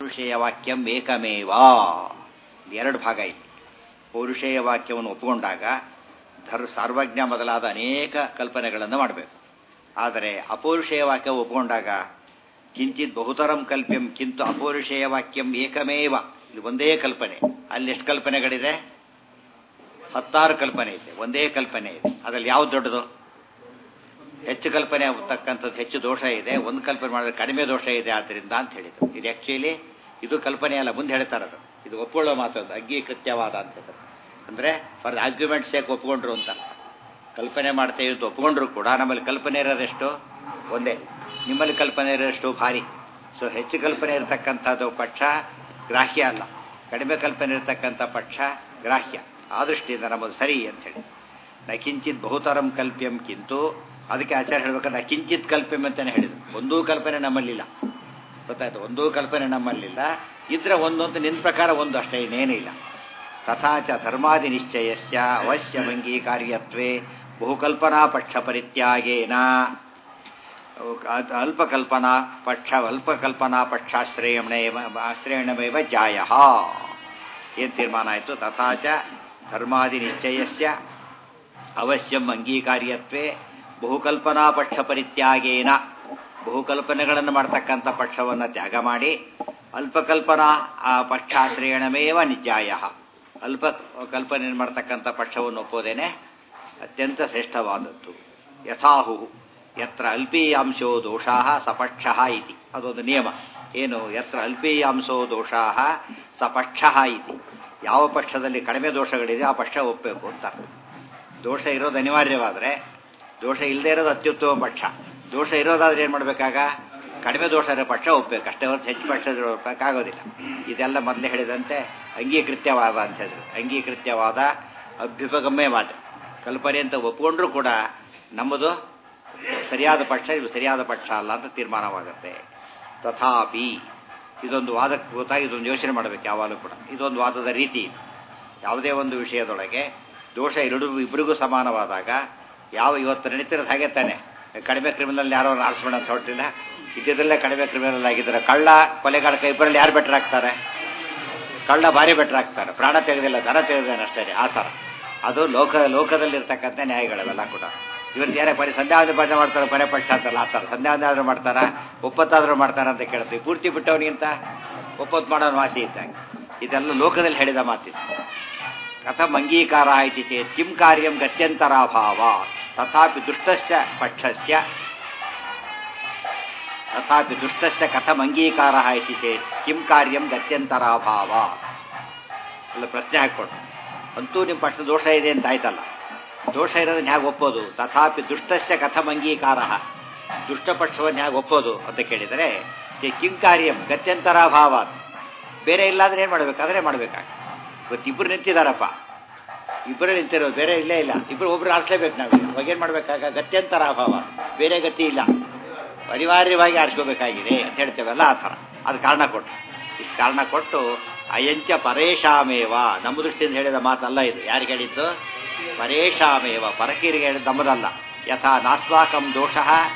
ಪೌರುಷೇಯ ವಾಕ್ಯಂ ಏಕಮೇವ ಎರಡು ಭಾಗ ಇದೆ ಪೌರುಷೇಯ ವಾಕ್ಯವನ್ನು ಒಪ್ಪಿಕೊಂಡಾಗ ಧರ್ ಸಾರ್ವಜ್ಞ ಮೊದಲಾದ ಅನೇಕ ಕಲ್ಪನೆಗಳನ್ನು ಮಾಡಬೇಕು ಆದರೆ ಅಪೌರುಷೇಯ ವಾಕ್ಯ ಒಪ್ಪಿಕೊಂಡಾಗ ಕಿಂಚಿತ್ ಬಹುತರಂ ಕಲ್ಪ್ಯಂ ಕಿಂತು ಅಪೌರುಷೇಯ ವಾಕ್ಯಂ ಏಕಮೇವ ಇದು ಒಂದೇ ಕಲ್ಪನೆ ಅಲ್ಲಿ ಎಷ್ಟು ಕಲ್ಪನೆಗಳಿದೆ ಹತ್ತಾರು ಕಲ್ಪನೆ ಇದೆ ಒಂದೇ ಕಲ್ಪನೆ ಇದೆ ಅದರಲ್ಲಿ ಯಾವ್ದು ದೊಡ್ಡದು ಹೆಚ್ಚು ಕಲ್ಪನೆ ತಕ್ಕಂಥದ್ದು ಹೆಚ್ಚು ದೋಷ ಇದೆ ಒಂದು ಕಲ್ಪನೆ ಮಾಡಿದ್ರೆ ಕಡಿಮೆ ದೋಷ ಇದೆ ಆದ್ದರಿಂದ ಅಂತ ಹೇಳಿದ್ರು ಇದು ಆಕ್ಚುಲಿ ಇದು ಕಲ್ಪನೆ ಅಲ್ಲ ಮುಂದೆ ಹೇಳ್ತಾರದು ಇದು ಒಪ್ಕೊಳ್ಳೋ ಮಾತು ಅದು ಅಂಗೀಕೃತ್ಯವಾದ ಅಂತ ಹೇಳ್ತಾರೆ ಅಂದರೆ ಫಾರ್ ಆರ್ಗ್ಯುಮೆಂಟ್ ಸೇಕ್ ಒಪ್ಕೊಂಡ್ರು ಅಂತ ಕಲ್ಪನೆ ಮಾಡ್ತೇವೆ ಅಂತ ಒಪ್ಕೊಂಡ್ರು ಕೂಡ ನಮ್ಮಲ್ಲಿ ಕಲ್ಪನೆ ಇರೋದೆಷ್ಟು ಒಂದೇ ನಿಮ್ಮಲ್ಲಿ ಕಲ್ಪನೆ ಇರೋಷ್ಟು ಭಾರಿ ಸೊ ಹೆಚ್ಚು ಕಲ್ಪನೆ ಇರತಕ್ಕಂಥದ್ದು ಪಕ್ಷ ಗ್ರಾಹ್ಯ ಅಲ್ಲ ಕಡಿಮೆ ಕಲ್ಪನೆ ಇರತಕ್ಕಂಥ ಪಕ್ಷ ಗ್ರಾಹ್ಯ ಆ ದೃಷ್ಟಿಯಿಂದ ನಮ್ಮದು ಸರಿ ಅಂತ ಹೇಳಿ ನ ಕಿಂಚಿತ್ ಬಹುತರಂ ಕಲ್ಪ್ಯಂ ಕಿಂತು ಅದಕ್ಕೆ ಆಚಾರ್ಯ ಹೇಳ್ಬೇಕಾದ್ರೆ ಕಿಂಚಿತ್ ಕಲ್ಪ್ಯಂ ಅಂತಾನೆ ಹೇಳಿದ್ರು ಒಂದೂ ಕಲ್ಪನೆ ನಮ್ಮಲ್ಲಿಲ್ಲ ಗೊತ್ತಾಯ್ತು ಒಂದೂ ಕಲ್ಪನೆ ನಮ್ಮಲ್ಲಿಲ್ಲ ಇದ್ರೆ ಒಂದು ಅಂತ ನಿನ್ನ ಪ್ರಕಾರ ಒಂದು ಅಷ್ಟೇ ಇನ್ನೇನೂ ಇಲ್ಲ ತಥಾಚ ಧರ್ಮಾದಿ ನಿಶ್ಚಯಸ್ಯ ಅವಶ್ಯಮಂಗೀಕಾರ್ಯತ್ವೇ ಬಹುಕಲ್ಪನಾ ಪಕ್ಷ ಪರಿತ್ಯಾಗೇನ ಅಲ್ಪಕಲ್ಪನಾ ಪಕ್ಷ ಅಲ್ಪಕಲ್ಪನಾ ಪಕ್ಷಾಶ್ರಯಣೇವ ಆಶ್ರಯಣಮೇವ ಜಾಯ ಏನು ತೀರ್ಮಾನ ಆಯಿತು ತಥಾಚ ಧರ್ಮಾದಿ ನಿಶ್ಚಯಸ್ಯ ಅವಶ್ಯಂ ಅಂಗೀಕಾರ್ಯತ್ವೇ ಬಹುಕಲ್ಪನಾ ಪಕ್ಷ ಪರಿತ್ಯಾಗೇನ ಬಹುಕಲ್ಪನೆಗಳನ್ನು ಮಾಡ್ತಕ್ಕಂಥ ಪಕ್ಷವನ್ನು ತ್ಯಾಗ ಮಾಡಿ ಅಲ್ಪಕಲ್ಪನಾ ಆ ಪಕ್ಷಾಶ್ರಯಣಮೇವ ನಿಜಾಯ ಅಲ್ಪ ಕಲ್ಪನೆ ಮಾಡ್ತಕ್ಕಂಥ ಪಕ್ಷವನ್ನು ಒಪ್ಪೋದೇನೆ ಅತ್ಯಂತ ಶ್ರೇಷ್ಠವಾದದ್ದು ಯಥಾಹು ಯತ್ರ ಅಲ್ಪೀಯಾಂಶೋ ದೋಷಾ ಸಪಕ್ಷ ಇತಿ ಅದೊಂದು ನಿಯಮ ಏನು ಯತ್ರ ಅಲ್ಪೀಯಾಂಶೋ ದೋಷಾ ಸಪಕ್ಷ ಇತಿ ಯಾವ ಪಕ್ಷದಲ್ಲಿ ಕಡಿಮೆ ದೋಷಗಳಿದೆ ಆ ಪಕ್ಷ ಒಪ್ಪಬೇಕು ಅಂತ ದೋಷ ಇರೋದು ಅನಿವಾರ್ಯವಾದರೆ ದೋಷ ಇಲ್ಲದೆ ಇರೋದು ಅತ್ಯುತ್ತಮ ಪಕ್ಷ ದೋಷ ಇರೋದಾದ್ರೆ ಏನು ಮಾಡಬೇಕಾಗ ಕಡಿಮೆ ದೋಷ ಇರೋ ಪಕ್ಷ ಒಪ್ಪಬೇಕು ಅಷ್ಟೇ ಹೊರತು ಹೆಚ್ಚು ಪಕ್ಷ ಒಪ್ಪಕ್ಕಾಗೋದಿಲ್ಲ ಇದೆಲ್ಲ ಮೊದಲೇ ಹೇಳಿದಂತೆ ಅಂಗೀಕೃತ್ಯವಾದ ಅಂತ ಹೇಳಿದ್ರು ಅಂಗೀಕೃತ್ಯವಾದ ಅಭ್ಯುಪಗಮ್ಯವಾದ ಕಲ್ಪನೆ ಅಂತ ಒಪ್ಕೊಂಡ್ರೂ ಕೂಡ ನಮ್ಮದು ಸರಿಯಾದ ಪಕ್ಷ ಇದು ಸರಿಯಾದ ಪಕ್ಷ ಅಲ್ಲ ಅಂತ ತೀರ್ಮಾನವಾಗುತ್ತೆ ತಥಾಪಿ ಇದೊಂದು ವಾದಕ್ಕೆ ಗೊತ್ತಾಗಿ ಇದೊಂದು ಯೋಚನೆ ಮಾಡಬೇಕು ಯಾವಾಗಲೂ ಕೂಡ ಇದೊಂದು ವಾದದ ರೀತಿ ಯಾವುದೇ ಒಂದು ವಿಷಯದೊಳಗೆ ದೋಷ ಎರಡು ಇಬ್ಬರಿಗೂ ಸಮಾನವಾದಾಗ ಯಾವ ಇವತ್ತು ನಡೀತಿರೋದು ಹಾಗೆ ತಾನೆ ಕಡಿಮೆ ಕ್ರಿಮಿನಲ್ ಯಾರೋ ಆರಿಸ್ಬೇಡ ಅಂತ ಹೊರಟಿಲ್ಲ ಇದ್ದಿದ್ದಲ್ಲೇ ಕಡಿಮೆ ಕ್ರಿಮಿನಲ್ ಆಗಿದ್ದಾರೆ ಕಳ್ಳ ಕೊಲೆಗಾರಕ ಇಬ್ಬರಲ್ಲಿ ಯಾರು ಬೆಟರ್ ಆಗ್ತಾರೆ ಕಳ್ಳ ಭಾರಿ ಬೆಟರ್ ಆಗ್ತಾರೆ ಪ್ರಾಣ ತೆಗೆದಿಲ್ಲ ಧನ ತೆಗೆದಿದ್ದಾನೆ ಅಷ್ಟೇ ಆ ಥರ ಅದು ಲೋಕ ಲೋಕದಲ್ಲಿರ್ತಕ್ಕಂಥ ನ್ಯಾಯಗಳವೆಲ್ಲ ಕೂಡ ಇವತ್ತು ಯಾರೇ ಬರೀ ಸಂಧ್ಯಾವಂದ ಭಜನೆ ಮಾಡ್ತಾರೆ ಕೊನೆ ಪಕ್ಷ ಅಂತಲ್ಲ ಆ ಥರ ಸಂಧ್ಯಾವಂದ ಆದರೂ ಮಾಡ್ತಾರ ಒಪ್ಪತ್ತಾದರೂ ಮಾಡ್ತಾರ ಅಂತ ಕೇಳ್ತೀವಿ ಪೂರ್ತಿ ಬಿಟ್ಟವನಿಗಿಂತ ಒಪ್ಪತ್ತು ಮಾಡೋನು ವಾಸಿ ಇದ್ದಾಗ ಇದೆಲ್ಲ ಲೋಕದಲ್ಲಿ ಹೇಳಿದ ಮಾತಿದೆ ಕಥಂ ಅಂಗೀಕಾರ ಇತಿ ಚೇತ್ ಕಿಂ ಕಾರ್ಯಂ ಗತ್ಯಂತರಾಭಾವ ತಥಾಪಿ ದುಷ್ಟಸ್ಯ ಪಕ್ಷಸ್ಯ ತಥಾಪಿ ದುಷ್ಟಸ್ಯ ಕಥಂ ಅಂಗೀಕಾರ ಇತಿ ಚೇತ್ ಕಿಂ ಕಾರ್ಯಂ ಗತ್ಯಂತರಾಭಾವ ಅಲ್ಲ ಪ್ರಶ್ನೆ ಹಾಕ್ಕೊಟ್ಟು ಅಂತೂ ನಿಮ್ಮ ಪಕ್ಷ ದೋಷ ಇದೆ ಅಂತ ಆಯ್ತಲ್ಲ ದೋಷ ಇರೋದನ್ನ ಹೇಗೆ ಒಪ್ಪೋದು ತಥಾಪಿ ದುಷ್ಟಸ್ಯ ಕಥಂ ಅಂಗೀಕಾರ ದುಷ್ಟ ಪಕ್ಷವನ್ನು ಹೇಗೆ ಒಪ್ಪೋದು ಅಂತ ಕೇಳಿದರೆ ಕಿಂ ಕಾರ್ಯಂ ಗತ್ಯಂತರಾಭಾವ ಬೇರೆ ಇಲ್ಲಾಂದ್ರೆ ಏನು ಮಾಡಬೇಕಾದ್ರೆ ಮಾಡಬೇಕಾಗ ಇವತ್ತು ಇಬ್ಬರು ನಿಂತಿದ್ದಾರಪ್ಪ ಇಬ್ಬರು ನಿಂತಿರೋದು ಬೇರೆ ಇಲ್ಲೇ ಇಲ್ಲ ಇಬ್ಬರು ಒಬ್ರು ಆರಿಸ್ಲೇಬೇಕು ನಾವು ಇವಾಗ ಏನು ಮಾಡಬೇಕಾಗ ಗತ್ಯಂತರ ಅಭಾವ ಬೇರೆ ಗತಿ ಇಲ್ಲ ಅನಿವಾರ್ಯವಾಗಿ ಆರಿಸ್ಕೋಬೇಕಾಗಿದೆ ಅಂತ ಹೇಳ್ತೇವಲ್ಲ ಆ ಥರ ಅದು ಕಾರಣ ಕೊಟ್ಟು ಇಷ್ಟು ಕಾರಣ ಕೊಟ್ಟು ಅಯಂಚ ಪರೇಶಾಮೇವ ನಮ್ಮ ದೃಷ್ಟಿಯಿಂದ ಹೇಳಿದ ಮಾತಲ್ಲ ಇದು ಯಾರಿಗೆ ಹೇಳಿದ್ದು ಪರೇಶಾಮೇವ ಪರಕೀರಿಗೆ ಹೇಳಿದ ನಮ್ಮದಲ್ಲ ಯಥಾ ನಾಸ್ವಾಕಂ ದೋಷ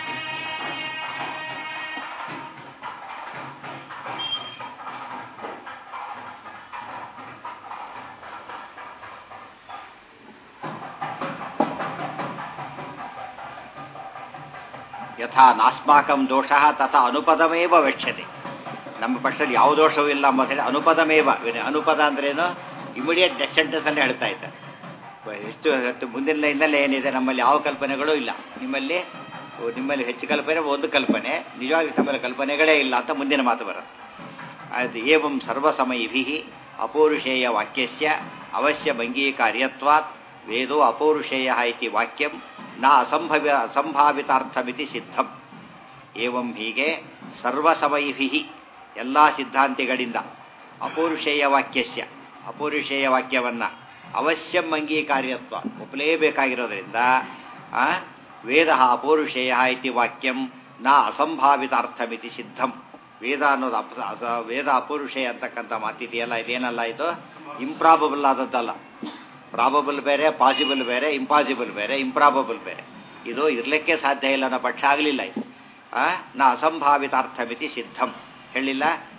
ಯಥಾ ನಾಸ್ಮಾಕಂ ದೋಷ ತಥಾ ಅನುಪದಮೇವ ವೆಕ್ಷತೆ ನಮ್ಮ ಪಕ್ಷದಲ್ಲಿ ಯಾವ ದೋಷವೂ ಇಲ್ಲ ಅಂತ ಹೇಳಿ ಅನುಪದಮೇವ ಅನುಪದ ಅಂದ್ರೇನು ಇಮಿಡಿಯೇಟ್ ನೆಕ್ಸ್ಟ್ ಸೆಂಟೆನ್ಸ್ ಅಲ್ಲೇ ಹೇಳ್ತಾ ಇದ್ದಾರೆ ಎಷ್ಟು ಮುಂದಿನ ಲೈನಲ್ಲೇ ಏನಿದೆ ನಮ್ಮಲ್ಲಿ ಯಾವ ಕಲ್ಪನೆಗಳೂ ಇಲ್ಲ ನಿಮ್ಮಲ್ಲಿ ನಿಮ್ಮಲ್ಲಿ ಹೆಚ್ಚು ಕಲ್ಪನೆ ಒಂದು ಕಲ್ಪನೆ ನಿಜವಾಗಿ ತಮ್ಮಲ್ಲಿ ಕಲ್ಪನೆಗಳೇ ಇಲ್ಲ ಅಂತ ಮುಂದಿನ ಮಾತು ಬರುತ್ತೆ ಅದು ಏವಂ ಸರ್ವಸಮೈಭಿ ಅಪೌರುಷೇಯ ವಾಕ್ಯಸ್ಯ ಅವಶ್ಯ ಅಂಗೀಕಾರ್ಯತ್ವಾತ್ ವೇದೋ ಅಪೌರುಷೇಯ ಇತಿ ವಾಕ್ಯಂ ನ ಅಸಂಭವ್ಯ ಅಸಂಭಾವಿತಾರ್ಥಮಿತಿ ಸಿದ್ಧಂ ಏವಂ ಹೀಗೆ ಸರ್ವಸಮೈಭಿ ಎಲ್ಲ ಸಿದ್ಧಾಂತಿಗಳಿಂದ ಅಪೌರುಷೇಯ ವಾಕ್ಯಸ್ಯ ಅಪೌರುಷೇಯ ವಾಕ್ಯವನ್ನು ಅವಶ್ಯಂ ಅಂಗೀಕಾರ್ಯತ್ವ ಒಪ್ಪಲೇಬೇಕಾಗಿರೋದ್ರಿಂದ ವೇದ ಅಪೌರುಷೇಯ ಇತಿ ವಾಕ್ಯಂ ನ ಅಸಂಭಾವಿತಾರ್ಥಮಿತಿ ಸಿದ್ಧಂ ವೇದ ಅನ್ನೋದು ಅಪ ವೇದ ಅಪೌರುಷೇಯ ಅಂತಕ್ಕಂಥ ಮಾತಿದೆಯಲ್ಲ ಇದೇನಲ್ಲ ಇದು ಇಂಪ್ರಾಬಬಲ್ ಆದದ್ದಲ್ಲ ಪ್ರಾಬಬಲ್ ಬೇರೆ ಪಾಸಿಬಲ್ ಬೇರೆ ಇಂಪಾಸಿಬಲ್ ಬೇರೆ ಇಂಪ್ರಾಬಬಲ್ ಬೇರೆ ಇದು ಇರಲಿಕ್ಕೆ ಸಾಧ್ಯ ಇಲ್ಲ ಅನ್ನೋ ಪಕ್ಷ ಆಗಲಿಲ್ಲ ಇದು ನಾ ಅಸಂಭಾವಿತಾರ್ಥಮಿತಿ ಸಿದ್ಧಂ ಹೇಳಿಲ್ಲ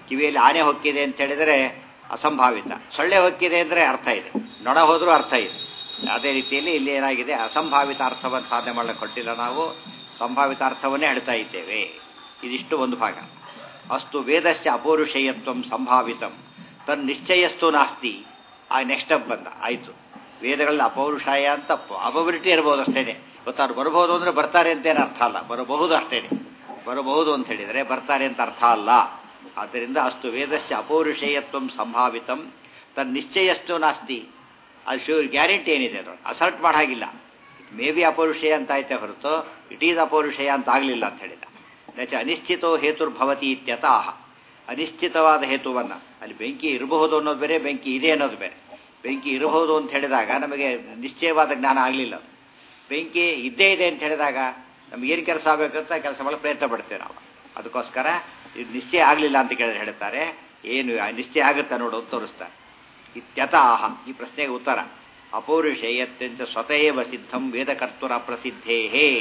ಕಿವಿಯಲ್ಲಿ ಆನೆ ಹೊಕ್ಕಿದೆ ಅಂತ ಹೇಳಿದರೆ ಅಸಂಭಾವಿತ ಸೊಳ್ಳೆ ಹೊಕ್ಕಿದೆ ಅಂದರೆ ಅರ್ಥ ಇದೆ ನೊಣ ಹೋದರೂ ಅರ್ಥ ಇದೆ ಅದೇ ರೀತಿಯಲ್ಲಿ ಇಲ್ಲಿ ಏನಾಗಿದೆ ಅಸಂಭಾವಿತ ಅರ್ಥವನ್ನು ಸಾಧನೆ ಮಾಡಲಿಕ್ಕೆ ಕೊಟ್ಟಿಲ್ಲ ನಾವು ಸಂಭಾವಿತ ಅರ್ಥವನ್ನೇ ಹೇಳ್ತಾ ಇದ್ದೇವೆ ಇದಿಷ್ಟು ಒಂದು ಭಾಗ ಅಸ್ತು ವೇದಸ್ಯ ಅಪೌರುಷೇಯತ್ವ ಸಂಭಾವಿತಂ ತನ್ ನಿಶ್ಚಯಸ್ತು ನಾಸ್ತಿ ಆ ನೆಕ್ಸ್ಟ್ ಅಪ್ ಬಂದ ಆಯಿತು ವೇದಗಳಲ್ಲಿ ಅಪೌರುಷಾಯ ಅಂತ ಅಪಬಿಲಿಟಿ ಇರಬಹುದು ಅಷ್ಟೇನೆ ಗೊತ್ತಾರು ಬರಬಹುದು ಅಂದರೆ ಬರ್ತಾರೆ ಅಂತೇನು ಅರ್ಥ ಅಲ್ಲ ಬರಬಹುದು ಅಷ್ಟೇನೆ ಬರಬಹುದು ಅಂತ ಹೇಳಿದರೆ ಬರ್ತಾರೆ ಅಂತ ಅರ್ಥ ಅಲ್ಲ ಆದ್ದರಿಂದ ಅಷ್ಟು ವೇದಸ್ಯ ಅಪೌರುಷೇಯತ್ವ ಸಂಭಾವಿತಂ ತನ್ನ ನಿಶ್ಚಯಸ್ತು ನಾಸ್ತಿ ಅದು ಶೂ ಗ್ಯಾರಂಟಿ ಏನಿದೆ ಅದು ಅಸಲ್ಟ್ ಮಾಡಾಗಿಲ್ಲ ಮೇ ಬಿ ಅಪೌರುಷೇಯ ಅಂತ ಆಯ್ತೆ ಹೊರತು ಇಟ್ ಈಸ್ ಅಪೌರುಷೇಯ ಅಂತ ಆಗಲಿಲ್ಲ ಅಂತ ಹೇಳಿದ ನಚ ಅನಿಶ್ಚಿತೋ ಹೇತುರ್ಭವತಿ ಇತ್ಯತಃ ಅನಿಶ್ಚಿತವಾದ ಹೇತುವನ್ನು ಅಲ್ಲಿ ಬೆಂಕಿ ಇರಬಹುದು ಅನ್ನೋದು ಬೇರೆ ಬೆಂಕಿ ಇದೆ ಅನ್ನೋದು ಬೇರೆ ಬೆಂಕಿ ಇರಬಹುದು ಅಂತ ಹೇಳಿದಾಗ ನಮಗೆ ನಿಶ್ಚಯವಾದ ಜ್ಞಾನ ಆಗಲಿಲ್ಲ ಅದು ಬೆಂಕಿ ಇದ್ದೇ ಇದೆ ಅಂತ ಹೇಳಿದಾಗ ನಮ್ಗೆ ಏನು ಕೆಲಸ ಆಗಬೇಕಂತ ಕೆಲಸ ಮಾಡಲು ಪ್ರಯತ್ನ ಪಡ್ತೇವೆ ನಾವು ಅದಕ್ಕೋಸ್ಕರ ಇದು ನಿಶ್ಚಯ ಆಗಲಿಲ್ಲ ಅಂತ ಕೇಳಿ ಹೇಳ್ತಾರೆ ಏನು ನಿಶ್ಚಯ ಆಗುತ್ತಾ ನೋಡು ಅಂತ ತೋರಿಸ್ತಾರೆ ಇತ್ಯತಃ ಈ ಪ್ರಶ್ನೆಗೆ ಉತ್ತರ ಅಪೌರುಷೇಯತ್ವಂಚ ಸ್ವತಃ ಸಿದ್ಧಂ ವೇದಕರ್ತುರ ಪ್ರಸಿದ್ಧೇ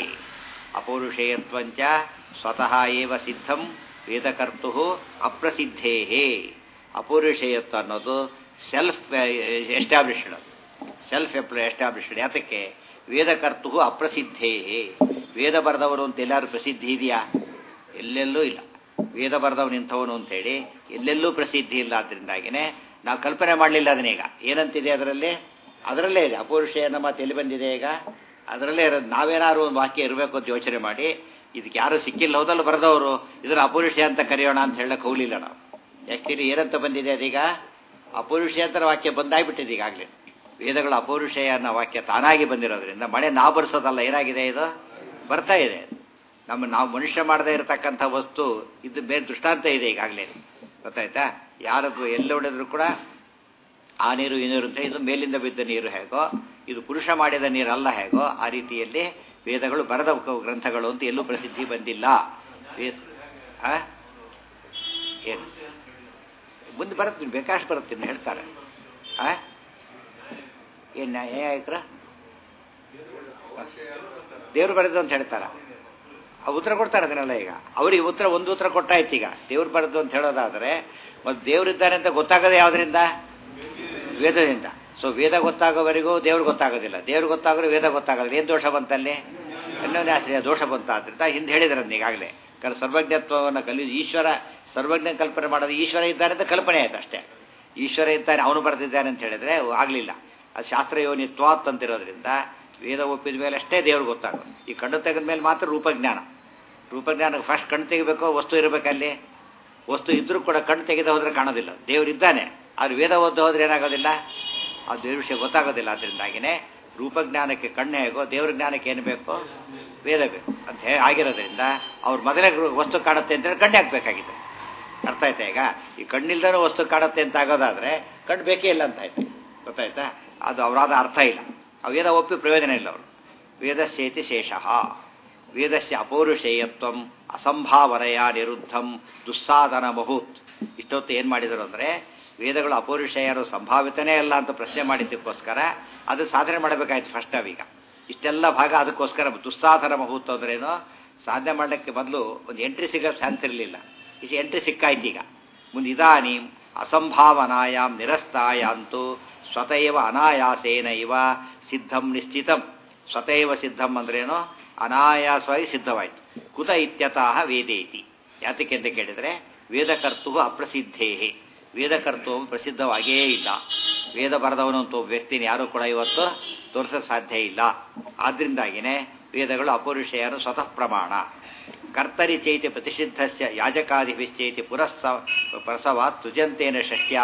ಅಪೌರುಷೇಯತ್ವಂಚ ಸ್ವತಃ ಏವ ಸಿದ್ಧಂ ವೇದಕರ್ತು ಅಪ್ರಸಿದ್ಧೇ ಅಪೌರುಷೇಯತ್ವ ಅನ್ನೋದು ಸೆಲ್ಫ್ ಎಸ್ಟಾಬ್ಲಿಷ್ಡ್ ಸೆಲ್ಫ್ ಎಸ್ಟಾಬ್ಲಿಷ್ಡ್ ಯಾತಕ್ಕೆ ವೇದಕರ್ತು ಅಪ್ರಸಿದ್ಧೇ ವೇದ ಬರೆದವರು ಅಂತ ಎಲ್ಲಾರು ಪ್ರಸಿದ್ಧಿ ಇದೆಯಾ ಎಲ್ಲೆಲ್ಲೂ ಇಲ್ಲ ವೇದ ಬರೆದವನು ನಿಂತವನು ಅಂತೇಳಿ ಎಲ್ಲೆಲ್ಲೂ ಪ್ರಸಿದ್ಧಿ ಇಲ್ಲ ಅದರಿಂದಾಗಿನೇ ನಾವು ಕಲ್ಪನೆ ಮಾಡಲಿಲ್ಲ ಅದನ್ನೀಗ ಏನಂತಿದೆ ಅದರಲ್ಲಿ ಅದರಲ್ಲೇ ಇದೆ ಅಪೌರುಷ ಅನ್ನೋ ಮಾತು ಎಲ್ಲಿ ಬಂದಿದೆ ಈಗ ಅದರಲ್ಲೇ ಇರೋದು ನಾವೇನಾದ್ರು ಒಂದು ವಾಕ್ಯ ಇರಬೇಕು ಅಂತ ಯೋಚನೆ ಮಾಡಿ ಇದಕ್ಕೆ ಯಾರು ಸಿಕ್ಕಿಲ್ಲ ಹೋದಲ್ಲ ಬರೆದವರು ಇದರ ಅಪೌರುಷ ಅಂತ ಕರೆಯೋಣ ಅಂತ ಹೇಳಕ್ ಹೋಗಲಿಲ್ಲ ನಾವು ಆ್ಯಕ್ಚುಲಿ ಏನಂತ ಬಂದಿದೆ ಅದೀಗ ಅಪೌರುಷ ಅಂತ ವಾಕ್ಯ ಬಂದಾಗ್ಬಿಟ್ಟಿದೆ ಈಗಾಗಲೇ ವೇದಗಳ ಅಪೌರುಷಯ ಅನ್ನೋ ವಾಕ್ಯ ತಾನಾಗಿ ಬಂದಿರೋದ್ರಿಂದ ಮಳೆ ನಾವು ಬರ್ಸೋದಲ್ಲ ಏನಾಗಿದೆ ಇದು ಬರ್ತಾ ಇದೆ ನಮ್ಮ ನಾವು ಮನುಷ್ಯ ಮಾಡದೇ ಇರತಕ್ಕಂಥ ವಸ್ತು ಇದು ಬೇರೆ ದೃಷ್ಟಾಂತ ಇದೆ ಈಗಾಗಲೇ ಗೊತ್ತಾಯ್ತಾ ಯಾರದು ಎಲ್ಲಿ ಹೊಡೆದ್ರು ಕೂಡ ಆ ನೀರು ಈ ನೀರು ಅಂತ ಇದು ಮೇಲಿಂದ ಬಿದ್ದ ನೀರು ಹೇಗೋ ಇದು ಪುರುಷ ಮಾಡಿದ ನೀರಲ್ಲ ಹೇಗೋ ಆ ರೀತಿಯಲ್ಲಿ ವೇದಗಳು ಬರೆದ ಗ್ರಂಥಗಳು ಅಂತ ಎಲ್ಲೂ ಪ್ರಸಿದ್ಧಿ ಬಂದಿಲ್ಲ ವೇದ ಏನು ಮುಂದೆ ಬರುತ್ತೆ ಬೇಕಾಷ್ಟು ಬರುತ್ತೆ ಹೇಳ್ತಾರೆ ಆ ಏನು ಏನಾಯ್ತರ ದೇವ್ರು ಬರೆದು ಅಂತ ಹೇಳ್ತಾರ ಆ ಉತ್ತರ ಕೊಡ್ತಾರೆ ಅದನ್ನೆಲ್ಲ ಈಗ ಅವ್ರಿಗೆ ಉತ್ತರ ಒಂದು ಉತ್ತರ ಕೊಟ್ಟಾಯ್ತು ಈಗ ದೇವ್ರು ಬರೆದು ಅಂತ ಹೇಳೋದಾದ್ರೆ ಮತ್ತು ದೇವರಿದ್ದಾರೆ ಅಂತ ಗೊತ್ತಾಗೋದು ಯಾವುದರಿಂದ ವೇದದಿಂದ ಸೊ ವೇದ ಗೊತ್ತಾಗೋವರೆಗೂ ದೇವ್ರು ಗೊತ್ತಾಗೋದಿಲ್ಲ ದೇವ್ರು ಗೊತ್ತಾಗೋರು ವೇದ ಗೊತ್ತಾಗೋದಿಲ್ಲ ಏನು ದೋಷ ಬಂತಲ್ಲಿ ಅನ್ನೋದೇ ಆಶ್ರಯ ದೋಷ ಬಂತ ಆದ್ರಿಂದ ಹಿಂದೆ ಹೇಳಿದ್ರನ್ನ ಈಗಾಗಲೇ കാരണം ಸರ್ವಜ್ಞತ್ವವನ್ನು ಕಲಿ ಈಶ್ವರ ಸರ್ವಜ್ಞ ಕಲ್ಪನೆ ಮಾಡೋದು ಈಶ್ವರ ಇದ್ದಾರೆ ಅಂತ ಕಲ್ಪನೆ ಆಯ್ತು ಅಷ್ಟೇ ಈಶ್ವರ ಇದ್ದಾನೆ ಅವನು ಬರೆದಿದ್ದಾನೆ ಅಂತ ಹೇಳಿದ್ರೆ ಆಗಲಿಲ್ಲ ಅದು ಶಾಸ್ತ್ರ ಯೋನಿತ್ವಾತ್ ಅಂತಿರೋದ್ರಿಂದ ವೇದ ಒಪ್ಪಿದ ಮೇಲೆ ಅಷ್ಟೇ ದೇವ್ರಿಗೆ ಗೊತ್ತಾಗೋದು ಈ ಕಣ್ಣು ತೆಗೆದ ಮೇಲೆ ಮಾತ್ರ ರೂಪಜ್ಞಾನ ರೂಪಜ್ಞಾನ ಫಸ್ಟ್ ಕಣ್ಣು ತೆಗಿಬೇಕು ವಸ್ತು ಇರಬೇಕಲ್ಲಿ ವಸ್ತು ಇದ್ರೂ ಕೂಡ ಕಣ್ಣು ತೆಗೆದ ಹೋದ್ರೆ ಕಾಣೋದಿಲ್ಲ ದೇವರಿದ್ದಾನೆ ಆದ್ರೆ ವೇದ ಓದ್ದು ಹೋದ್ರೆ ಏನಾಗೋದಿಲ್ಲ ಆ ದೇವ್ರ ವಿಷಯ ಗೊತ್ತಾಗೋದಿಲ್ಲ ಅದರಿಂದಾಗಿನೇ ರೂಪಜ್ಞಾನಕ್ಕೆ ಕಣ್ಣು ಹೇಗೋ ದೇವ್ರ ಜ್ಞಾನಕ್ಕೆ ಏನು ಬೇಕು ವೇದ ಬೇಕು ಅಂತ ಹೇಳಿ ಆಗಿರೋದ್ರಿಂದ ಅವ್ರು ಮೊದಲೇ ವಸ್ತು ಕಾಣುತ್ತೆ ಅಂತೇಳಿ ಕಣ್ಣು ಹಾಕ್ಬೇಕಾಗಿದೆ ಅರ್ಥ ಆಯ್ತಾ ಈಗ ಈ ಕಣ್ಣಿಲ್ದನೂ ವಸ್ತು ಕಾಣುತ್ತೆ ಅಂತ ಆಗೋದಾದ್ರೆ ಕಣ್ಣು ಬೇಕೇ ಇಲ್ಲ ಅಂತ ಆಯ್ತು ಗೊತ್ತಾಯ್ತಾ ಅದು ಅವರಾದ ಅರ್ಥ ಇಲ್ಲ ಆ ವೇದ ಒಪ್ಪಿ ಪ್ರಯೋಜನ ಇಲ್ಲ ಅವರು ವೇದಸ್ಯೇತಿ ಶೇಷಃ ವೇದಸ್ಯ ಅಪೌರುಷೇಯತ್ವ ಅಸಂಭಾವನೆಯ ನಿರುದ್ಧಂ ದುಸ್ಸಾಧನ ಮಹೂತ್ ಇಷ್ಟೊತ್ತು ಏನು ಮಾಡಿದರು ಅಂದರೆ ವೇದಗಳು ಅಪೌರುಷೇಯರು ಸಂಭಾವಿತನೇ ಅಲ್ಲ ಅಂತ ಪ್ರಶ್ನೆ ಮಾಡಿದ್ದಕ್ಕೋಸ್ಕರ ಅದು ಸಾಧನೆ ಮಾಡಬೇಕಾಯ್ತು ಫಸ್ಟ್ ನಾವೀಗ ಇಷ್ಟೆಲ್ಲ ಭಾಗ ಅದಕ್ಕೋಸ್ಕರ ದುಸ್ಸಾಧನ ಮಹೂತ್ ಅಂದ್ರೇನು ಸಾಧನೆ ಮಾಡಲಿಕ್ಕೆ ಮೊದಲು ಒಂದು ಎಂಟ್ರಿ ಸಿಗೋ ಚಾನ್ಸ್ ಇರಲಿಲ್ಲ ಇದು ಎಂಟ್ರಿ ಸಿಕ್ಕಾಯ್ತು ಈಗ ಮುಂದೆ ಇದಾನೀಂ ಅಸಂಭಾವನಾಯಾಮ್ ನಿರಸ್ತಾಯಾಂತು ಸ್ವತಃವ ಅನಾಯಾಸೇನ ಇವ ಸಿದ್ಧಂ ನಿಶ್ಚಿತಂ ಸ್ವತಃವ ಸಿದ್ಧಂ ಅಂದ್ರೇನು ಅನಾಯಾಸವಾಗಿ ಸಿದ್ಧವಾಯಿತು ಕುತ ಇತ್ಯತಃ ವೇದೇತಿ ಯಾತಕ್ಕೆ ಅಂತ ಕೇಳಿದರೆ ವೇದಕರ್ತು ಅಪ್ರಸಿದ್ಧೇ ವೇದಕರ್ತು ಪ್ರಸಿದ್ಧವಾಗೇ ಇಲ್ಲ ವೇದ ಬರೆದವನು ಅಂತ ಒಬ್ಬ ವ್ಯಕ್ತಿನ ಯಾರೂ ಕೂಡ ಇವತ್ತು ತೋರಿಸೋಕೆ ಸಾಧ್ಯ ಇಲ್ಲ ಆದ್ರಿಂದಾಗಿನೇ ವೇದಗಳು ಅಪೌರುಷೆಯರು ಸ್ವತಃ ಪ್ರಮಾಣ ಕರ್ತರಿ ಚೈತಿ ಪ್ರತಿಷಿದ್ಧಸ್ಯ ಯಾಜಕಾದಿಭಿಶ್ಚೈತಿ ಪುರಸ್ಸ ಪ್ರಸವ ತುಜಂತೇನ ಷಷ್ಟ್ಯಾ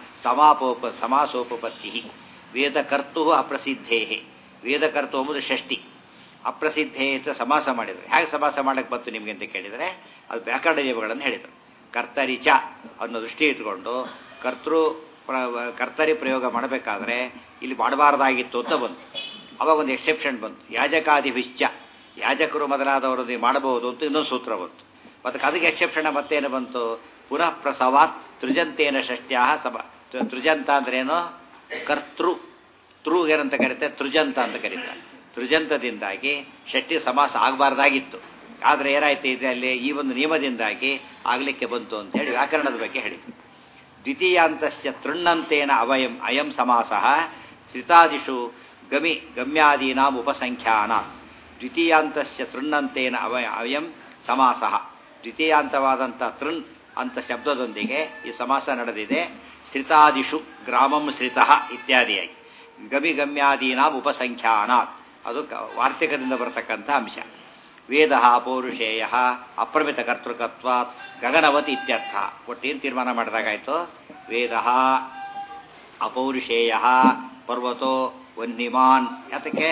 ಸಮಾಪೋಪ ಸಮಾಸೋಪಪತ್ತಿ ವೇದಕರ್ತು ಅಪ್ರಸಿದ್ಧೇ ವೇದಕರ್ತು ಎಂಬುದು ಷಷ್ಠಿ ಅಪ್ರಸಿದ್ಧೇ ಅಂತ ಸಮಾಸ ಮಾಡಿದರು ಹೇಗೆ ಸಮಾಸ ಮಾಡಕ್ಕೆ ಬಂತು ನಿಮಗೆ ಅಂತ ಕೇಳಿದರೆ ಅದು ವ್ಯಾಕರಣ ನಿಯಮಗಳನ್ನು ಹೇಳಿದರು ಕರ್ತರಿಚ ಅನ್ನೋ ದೃಷ್ಟಿ ಇಟ್ಕೊಂಡು ಕರ್ತೃ ಕರ್ತರಿ ಪ್ರಯೋಗ ಮಾಡಬೇಕಾದ್ರೆ ಇಲ್ಲಿ ಮಾಡಬಾರ್ದಾಗಿತ್ತು ಅಂತ ಬಂತು ಅವಾಗ ಒಂದು ಎಕ್ಸೆಪ್ಷನ್ ಬಂತು ಯಾಜಕಾದಿಭಿಶ್ಚ ಯಾಜಕರು ಮೊದಲಾದವರು ಮಾಡಬಹುದು ಅಂತ ಇನ್ನೊಂದು ಸೂತ್ರ ಬಂತು ಮತ್ತು ಅದಕ್ಕೆ ಎಕ್ಸೆಪ್ಷನ್ ಮತ್ತೇನು ಬಂತು ಪುನಃ ಪ್ರಸವಾತ್ ತ್ರಿಜಂತೇನ ಷಷ್ಟ್ಯಾ ಸಭ ತ್ರಿಜಂತ ಅಂದ್ರೇನು ಕರ್ತೃ ತೃ ಏನಂತ ಕರೀತಾರೆ ತ್ರಿಜಂತ ಅಂತ ಕರೀತಾರೆ ತ್ರಿಜಂತದಿಂದಾಗಿ ಷಷ್ಠಿ ಸಮಾಸ ಆಗಬಾರ್ದಾಗಿತ್ತು ಆದರೆ ಏನಾಯ್ತು ಇದರಲ್ಲಿ ಈ ಒಂದು ನಿಯಮದಿಂದಾಗಿ ಆಗಲಿಕ್ಕೆ ಬಂತು ಅಂತ ಹೇಳಿ ವ್ಯಾಕರಣದ ಬಗ್ಗೆ ಹೇಳಿದ್ರು ದ್ವಿತೀಯಾಂತಸ್ಯ ತೃಣ್ಣಂತೇನ ಅವಯಂ ಅಯಂ ಸಮಾಸಃ ಶ್ರಿತಾದಿಷು ಗಮಿ ಗಮ್ಯಾದೀನಾಂ ಉಪಸಂಖ್ಯಾನ ದ್ವಿತೀಯಾಂತಸ್ಯ ತೃಣ್ಣಂತೇನ ಅವ ಅಯಂ ಸಮಾಸಃ ದ್ವಿತೀಯಾಂತವಾದಂಥ ತೃಣ್ ಅಂತ ಶಬ್ದದೊಂದಿಗೆ ಈ ಸಮಾಸ ನಡೆದಿದೆ ಶ್ರಿತಾದಿಷು ಗ್ರಾಮಂ ಶ್ರಿತಃ ಇತ್ಯಾದಿಯಾಗಿ ಗಮಿ ಗಮ್ಯಾದೀನಾಂ ಉಪಸಂಖ್ಯಾನ ಅದು ಕ- ವಾರ್ತಿಕದಿಂದ ಬರತಕ್ಕಂಥ ಅಂಶ ವೇದ ಪೌರುಷೇಯ ಅಪ್ರಮಿತ ಕರ್ತೃಕತ್ವ ಗಗನವತಿ ಇತ್ಯರ್ಥ ಒಟ್ಟೇನು ತೀರ್ಮಾನ ಮಾಡಿದಾಗಾಯ್ತು ವೇದ ಅಪೌರುಷೇಯ ಪರ್ವತೋ ವನ್ನಿಮಾನ್ ಯಾತಕ್ಕೆ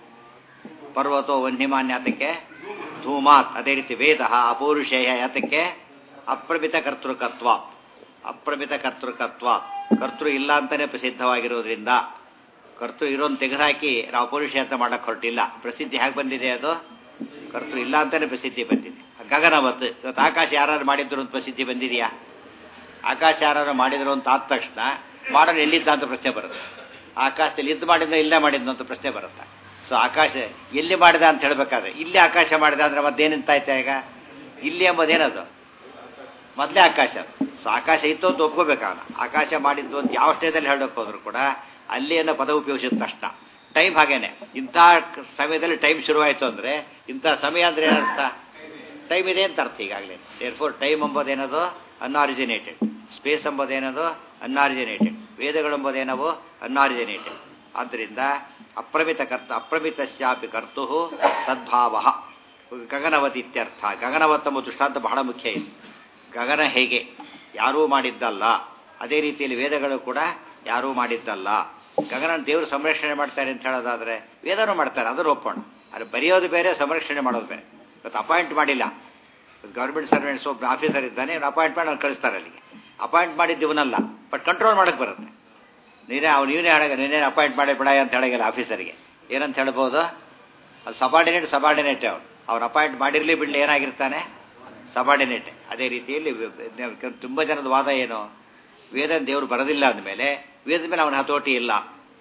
ಪರ್ವತೋ ವನ್ನಿಮಾನ್ ಯಾತಕ್ಕೆ ಧೂಮಾತ್ ಅದೇ ರೀತಿ ವೇದ ಅಪೌರುಷೇಯ ಯಾತಕ್ಕೆ ಅಪ್ರಮಿತ ಕರ್ತೃಕತ್ವ ಅಪ್ರಮಿತ ಕರ್ತೃಕತ್ವ ಕರ್ತೃ ಇಲ್ಲ ಅಂತಾನೆ ಪ್ರಸಿದ್ಧವಾಗಿರೋದ್ರಿಂದ ಕರ್ತೃ ಇರೋನ್ ತೆಗೆದುಹಾಕಿ ನಾವು ಅಪೌರುಷ ಅಂತ ಮಾಡಕ್ ಹೊರಟಿಲ್ಲ ಪ್ರಸಿದ್ಧಿ ಹೇಗೆ ಬಂದಿದೆ ಅದು ಕರ್ತೃ ಇಲ್ಲ ಅಂತಾನೆ ಪ್ರಸಿದ್ಧಿ ಬಂದಿದೆ ಗಗನವತ್ ಇವತ್ತು ಆಕಾಶ ಯಾರು ಮಾಡಿದ್ರು ಅಂತ ಪ್ರಸಿದ್ಧಿ ಬಂದಿದೆಯಾ ಆಕಾಶ ಯಾರು ಮಾಡಿದ್ರು ಅಂತ ಆದ ತಕ್ಷಣ ಮಾಡೋನು ಎಲ್ಲಿದ್ದ ಅಂತ ಪ್ರಶ್ನೆ ಬರುತ್ತೆ ಆಕಾಶದಲ್ಲಿ ಇದ್ದು ಮಾಡಿದ್ನ ಇಲ್ಲೇ ಮಾಡಿದ್ನ ಅಂತ ಪ್ರಶ್ನೆ ಬರುತ್ತೆ ಸೊ ಆಕಾಶ ಎಲ್ಲಿ ಮಾಡಿದ ಅಂತ ಹೇಳ್ಬೇಕಾದ್ರೆ ಇಲ್ಲಿ ಆಕಾಶ ಮಾಡಿದ ಅಂದ್ರೆ ಮತ್ತೇನಿಂತಾಯ್ತಾ ಈಗ ಇಲ್ಲಿ ಎಂಬುದೇನದು ಮೊದಲೇ ಆಕಾಶ ಸೊ ಆಕಾಶ ಇತ್ತು ಅಂತ ಒಪ್ಕೋಬೇಕು ಅವನು ಆಕಾಶ ಮಾಡಿದ್ದು ಅಂತ ಯಾವ ಸ್ಟೇಜಲ್ಲಿ ಹೇಳೋಕೆ ಹೋದ್ರು ಕೂಡ ಅಲ್ಲಿ ಅನ್ನೋ ಪದ ಉಪಯೋಗಿಸಿದ ತಕ್ಷಣ ಟೈಮ್ ಹಾಗೇನೆ ಇಂಥ ಸಮಯದಲ್ಲಿ ಟೈಮ್ ಶುರುವಾಯಿತು ಅಂದರೆ ಇಂಥ ಸಮಯ ಅಂದ್ರೆ ಏನರ್ಥ ಟೈಮ್ ಇದೆ ಅಂತ ಅರ್ಥ ಈಗಾಗಲೇ ಏರ್ಫೋರ್ ಟೈಮ್ ಎಂಬುದೇನದು ಅನ್ಆರಿಜಿನೇಟೆಡ್ ಸ್ಪೇಸ್ ಎಂಬುದೇನದು ಅನ್ಆರಿಜಿನೇಟೆಡ್ ವೇದಗಳೆಂಬುದೇನವು ಅನ್ಆರಿಜಿನೇಟೆಡ್ ಆದ್ದರಿಂದ ಅಪ್ರಮಿತ ಕರ್ತ ಅಪ್ರಮಿತಸ್ಯಾಪಿ ಕರ್ತು ಸದ್ಭಾವ ಗಗನವತ್ ಇತ್ಯರ್ಥ ಗಗನವತ್ ಎಂಬ ದೃಷ್ಟಾಂತ ಬಹಳ ಮುಖ್ಯ ಇದೆ ಗಗನ ಹೇಗೆ ಯಾರೂ ಮಾಡಿದ್ದಲ್ಲ ಅದೇ ರೀತಿಯಲ್ಲಿ ವೇದಗಳು ಕೂಡ ಯಾರೂ ಮಾಡಿದ್ದಲ್ಲ ಗಗನ ದೇವರು ಸಂರಕ್ಷಣೆ ಮಾಡ್ತಾರೆ ಅಂತ ಹೇಳೋದಾದ್ರೆ ವೇದನೂ ಮಾಡ್ತಾರೆ ಅದನ್ನು ಒಪ್ಪೋಣ ಅದು ಬರೆಯೋದು ಬೇರೆ ಸಂರಕ್ಷಣೆ ಮಾಡೋದು ಬೇರೆ ಇವತ್ತು ಅಪಾಯಿಂಟ್ ಮಾಡಿಲ್ಲ ಗೌರ್ಮೆಂಟ್ ಸರ್ವೆಂಟ್ಸ್ ಒಬ್ಬ ಆಫೀಸರ್ ಇದ್ದಾನೆ ಅಪಾಯಿಂಟ್ ಮಾಡಿ ಅವ್ನು ಕಳಿಸ್ತಾರೆ ಅಲ್ಲಿಗೆ ಅಪಾಯಿಂಟ್ ಮಾಡಿದ್ದೀವನಲ್ಲ ಬಟ್ ಕಂಟ್ರೋಲ್ ಮಾಡಕ್ಕೆ ಬರುತ್ತೆ ನೀನೇ ಅವ್ನು ನೀನೇ ಹೇಳಗ ನೀನೇ ಅಪಾಯಿಂಟ್ ಮಾಡಿ ಬಿಡ ಅಂತ ಹೇಳಗಿಲ್ಲ ಆಫೀಸರಿಗೆ ಏನಂತ ಹೇಳ್ಬೋದು ಅದು ಸಬಾರ್ಡಿನೇಟ್ ಸಬಾರ್ಡಿನೇಟ್ ಅವನು ಅವ್ನು ಅಪಾಯಿಂಟ್ ಮಾಡಿರಲಿ ಬಿಡಲಿ ಏನಾಗಿರ್ತಾನೆ ಸಬಾರ್ಡಿನೇಟ್ ಅದೇ ರೀತಿಯಲ್ಲಿ ತುಂಬ ಜನದ ವಾದ ಏನು ವೇದ ದೇವರು ಬರೋದಿಲ್ಲ ಅಂದಮೇಲೆ ವೇದದ ಮೇಲೆ ಅವನ ಹತೋಟಿ ಇಲ್ಲ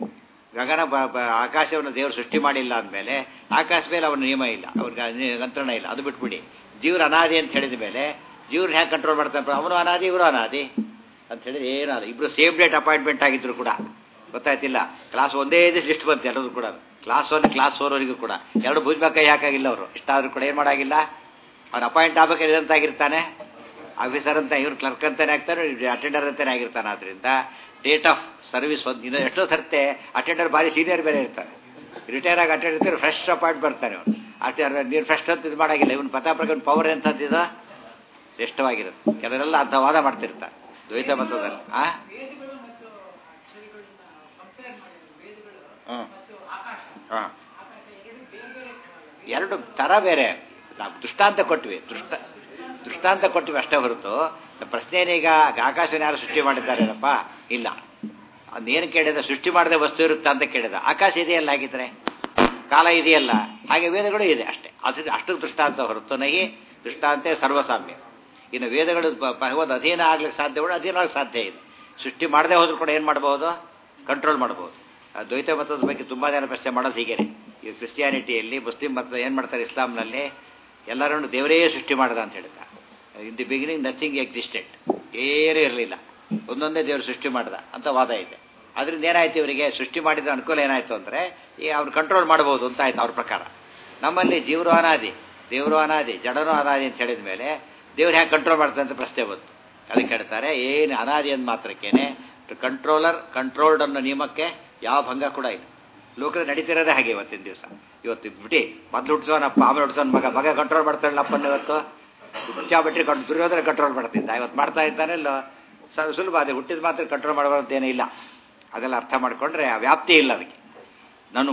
ಗಗನ ಬ ಬ- ಆಕಾಶವನ್ನು ದೇವರು ಸೃಷ್ಟಿ ಮಾಡಿಲ್ಲ ಅಂದಮೇಲೆ ಆಕಾಶ ಮೇಲೆ ಅವನ ನಿಯಮ ಇಲ್ಲ ಅವ್ರಿಗೆ ನಿಯಂತ್ರಣ ಇಲ್ಲ ಅದು ಬಿಟ್ಬಿಡಿ ಜೀವ್ರ ಅನಾದಿ ಅಂತ ಹೇಳಿದ ಮೇಲೆ ಜೀವ್ರನ್ನ ಹೇಗೆ ಕಂಟ್ರೋಲ್ ಮಾಡ್ತಾನೆ ಅವನು ಅನಾದಿ ಇವರು ಅನಾದಿ ಅಂತ ಹೇಳಿ ಏನಾದ ಇಬ್ರು ಸೇಮ್ ಡೇಟ್ ಅಪಾಯಿಂಟ್ಮೆಂಟ್ ಆಗಿದ್ರು ಕೂಡ ಗೊತ್ತಾಯ್ತಿಲ್ಲ ಕ್ಲಾಸ್ ಒಂದೇ ದಿವಸ ಲಿಸ್ಟ್ ಬಂತು ಎಲ್ಲರೂ ಕೂಡ ಕ್ಲಾಸ್ ಒನ್ ಕ್ಲಾಸ್ ಫೋರ್ವರೆಗೂ ಕೂಡ ಎರಡು ಭುಜ ಕೈ ಹಾಕಾಗಿಲ್ಲ ಅವರು ಇಷ್ಟಾದ್ರೂ ಕೂಡ ಏನು ಮಾಡಾಗಿಲ್ಲ ಅವ್ನು ಅಪಾಯಿಂಟ್ ಆಗ್ಬೇಕಾದ್ರೆ ಇದಂತಾಗಿರ್ತಾನೆ ಆಫೀಸರ್ ಅಂತ ಇವ್ರು ಕ್ಲರ್ಕ್ ಅಂತಾನೆ ಆಗ್ತಾರೆ ಅಟೆಂಡರ್ ಅಂತಾನೆ ಆಗಿರ್ತಾನೆ ಆದ್ರಿಂದ ಡೇಟ್ ಆಫ್ ಸರ್ವಿಸ್ ಒಂದು ಇನ್ನು ಎಷ್ಟೋ ಸರ್ತೆ ಅಟೆಂಡರ್ ಭಾರಿ ಸೀನಿಯರ್ ಬೇರೆ ಇರ್ತಾರೆ ರಿಟೈರ್ ಆಗಿ ಅಟೆಂಡ್ ಇರ್ತಾರೆ ಫ್ರೆಶ್ ಅಪಾಯಿಂಟ್ ಬರ್ತಾನೆ ಅವನು ಅಟೆಂಡರ್ ನೀನು ಫ್ರೆಶ್ ಅಂತ ಇದು ಮಾಡಾಗಿಲ್ಲ ಇವನು ಪ್ರತಾಪ್ರಗನ್ ಪವರ್ ಎಂತದ್ದಿದ ಶ್ರೇಷ್ಠವಾಗಿರುತ್ತೆ ಕೆಲವರೆಲ್ಲ ಅಂಥ ವಾದ ಮಾಡ್ತಿರ್ತಾರೆ ದ್ವೈತ ಮತದಲ್ಲಿ ಆ ವೇದಗಳು ಮತ್ತು ಅಕ್ಷರಗಳನ್ನ ಕಂಪೇರ್ ಮಾಡಿದ್ರು ವೇದಗಳು ಹ್ಮ್. ಮತ್ತು ಆಕಾಶ ಹಾಂ ಆಕಾಶ ಎರಡು ಬೇರೆ ಬೇರೆ ಎರಡು ಥರ ಬೇರೆ ನಾವು ದೃಷ್ಟಾಂತ ಕೊಟ್ವಿ ದೃಷ್ಟ ದೃಷ್ಟಾಂತ ಕೊಟ್ವಿ ಅಷ್ಟೇ ಹೊರತು ಪ್ರಶ್ನೆ ಏನೀಗ ಆಕಾಶನ ಯಾರು ಸೃಷ್ಟಿ ಮಾಡಿದ್ದಾರೇನಪ್ಪ ಇಲ್ಲ ಅದೇನು ಕೇಳಿದ ಸೃಷ್ಟಿ ಮಾಡದೆ ವಸ್ತು ಇರುತ್ತಾ ಅಂತ ಕೇಳಿದ ಆಕಾಶ ಇದೆಯಲ್ಲ ಹಾಗಿದ್ರೆ ಕಾಲ ಇದೆಯಲ್ಲ ಹಾಗೆ ವೇದಗಳು ಇದೆ ಅಷ್ಟೇ ಅದು ಅಷ್ಟು ದೃಷ್ಟಾಂತ ಹೊರತು ನಹಿ ದೃಷ್ಟಾಂತೆ ಸರ್ವಸಾಮ್ಯ ಇನ್ನು ವೇದಗಳು ಬ- ಭಗವದ್ ಅಧೀನ ಆಗ್ಲಿಕ್ಕೆ ಸಾಧ್ಯಗಳು ಅಧೀನ ಆಗ್ಲಿಕ್ಕೆ ಸಾಧ್ಯ ಇದೆ ಸೃಷ್ಟಿ ಮಾಡದೆ ಹೋದ್ರೂ ಕೂಡ ಏನು ಮಾಡ್ಬೋದು ಕಂಟ್ರೋಲ್ ಮಾಡ್ಬೋದು ಆ ದ್ವೈತ ಮತದ ಬಗ್ಗೆ ತುಂಬಾ ಜನ ಪ್ರಶ್ನೆ ಮಾಡೋದು ಹೀಗೇನೆ ಈ ಕ್ರಿಸ್ಟಿಯಾನಿಟಿಯಲ್ಲಿ ಮುಸ್ಲಿಂ ಮತ ಏನು ಮಾಡ್ತಾರೆ ಇಸ್ಲಾಂನಲ್ಲಿ ಎಲ್ಲರನ್ನು ದೇವರೇ ಸೃಷ್ಟಿ ಮಾಡದ ಅಂತ ಹೇಳ್ತಾರೆ in the beginning nothing existed ಏನೂ ಇರಲಿಲ್ಲ ಒಂದೊಂದೇ ದೇವರು ಸೃಷ್ಟಿ ಮಾಡ್ದ ಅಂತ ವಾದ ಇದೆ ಅದರಿಂದ ಏನಾಯ್ತು ಇವರಿಗೆ ಸೃಷ್ಟಿ ಮಾಡಿದ ಅನುಕೂಲ ಏನಾಯ್ತು ಅಂದರೆ ಈ ಅವ್ರು ಕಂಟ್ರೋಲ್ ಮಾಡ್ಬೋದು ಅಂತ ಆಯ್ತು ಅವ್ರ ಪ್ರಕಾರ ನಮ್ಮಲ್ಲಿ ಜೀವರು ಅನಾದಿ ದೇವರು ಅನಾದಿ ಜಡನೂ ಅನಾದಿ ಅಂತ ಹೇಳಿದ ಮೇಲೆ ದೇವ್ರು ಹೇಗೆ ಕಂಟ್ರೋಲ್ ಮಾಡ್ತಾರೆ ಅಂತ ಪ್ರಶ್ನೆ ಬಂತು ಅದಕ್ಕೆ ಹೇಳ್ತಾರೆ ಏನು ಅನಾದಿ ಅಂದ ಮಾತ್ರಕ್ಕೇನೆ ಕಂಟ್ರೋಲರ್ ಕಂಟ್ರೋಲ್ಡ್ ಅನ್ನೋ ನಿಯಮಕ್ಕೆ ಯಾವ ಭಂಗ ಕೂಡ ಇಲ್ಲ ಲೋಕದ ನಡೀತಿರೋದೇ ಹಾಗೆ ಇವತ್ತಿನ ದಿವಸ ಇವತ್ತು ಬಿಡಿ ಮೊದಲು ಹುಟ್ಟಿಸೋನಪ್ಪ ಆಮೇಲೆ ಹುಟ್ಟಿಸೋನ್ ಮಗ ಮಗ ಕಂಟ್ರೋಲ್ ಮಾಡ್ತಾರಲ್ಲ ಅಪ್ಪನ ಇವತ್ತು ಹುಚ್ಚಾಬಿಟ್ರಿ ಕಂಡು ದುರ್ಯೋಧನ ಕಂಟ್ರೋಲ್ ಮಾಡ್ತಿದ್ದ ಇವತ್ತು ಮಾಡ್ತಾ ಇದ್ದಾನೆಲ್ಲ ಸ- ಸುಲಭ ಅದೇ ಹುಟ್ಟಿದ ಮಾತ್ರ ಕಂಟ್ರೋಲ್ ಮಾಡೋದೇನೇ ಇಲ್ಲ ಅದೆಲ್ಲ ಅರ್ಥ ಮಾಡಿಕೊಂಡ್ರೆ ಆ ವ್ಯಾಪ್ತಿ ಇಲ್ಲ ಅದಕ್ಕೆ ನನು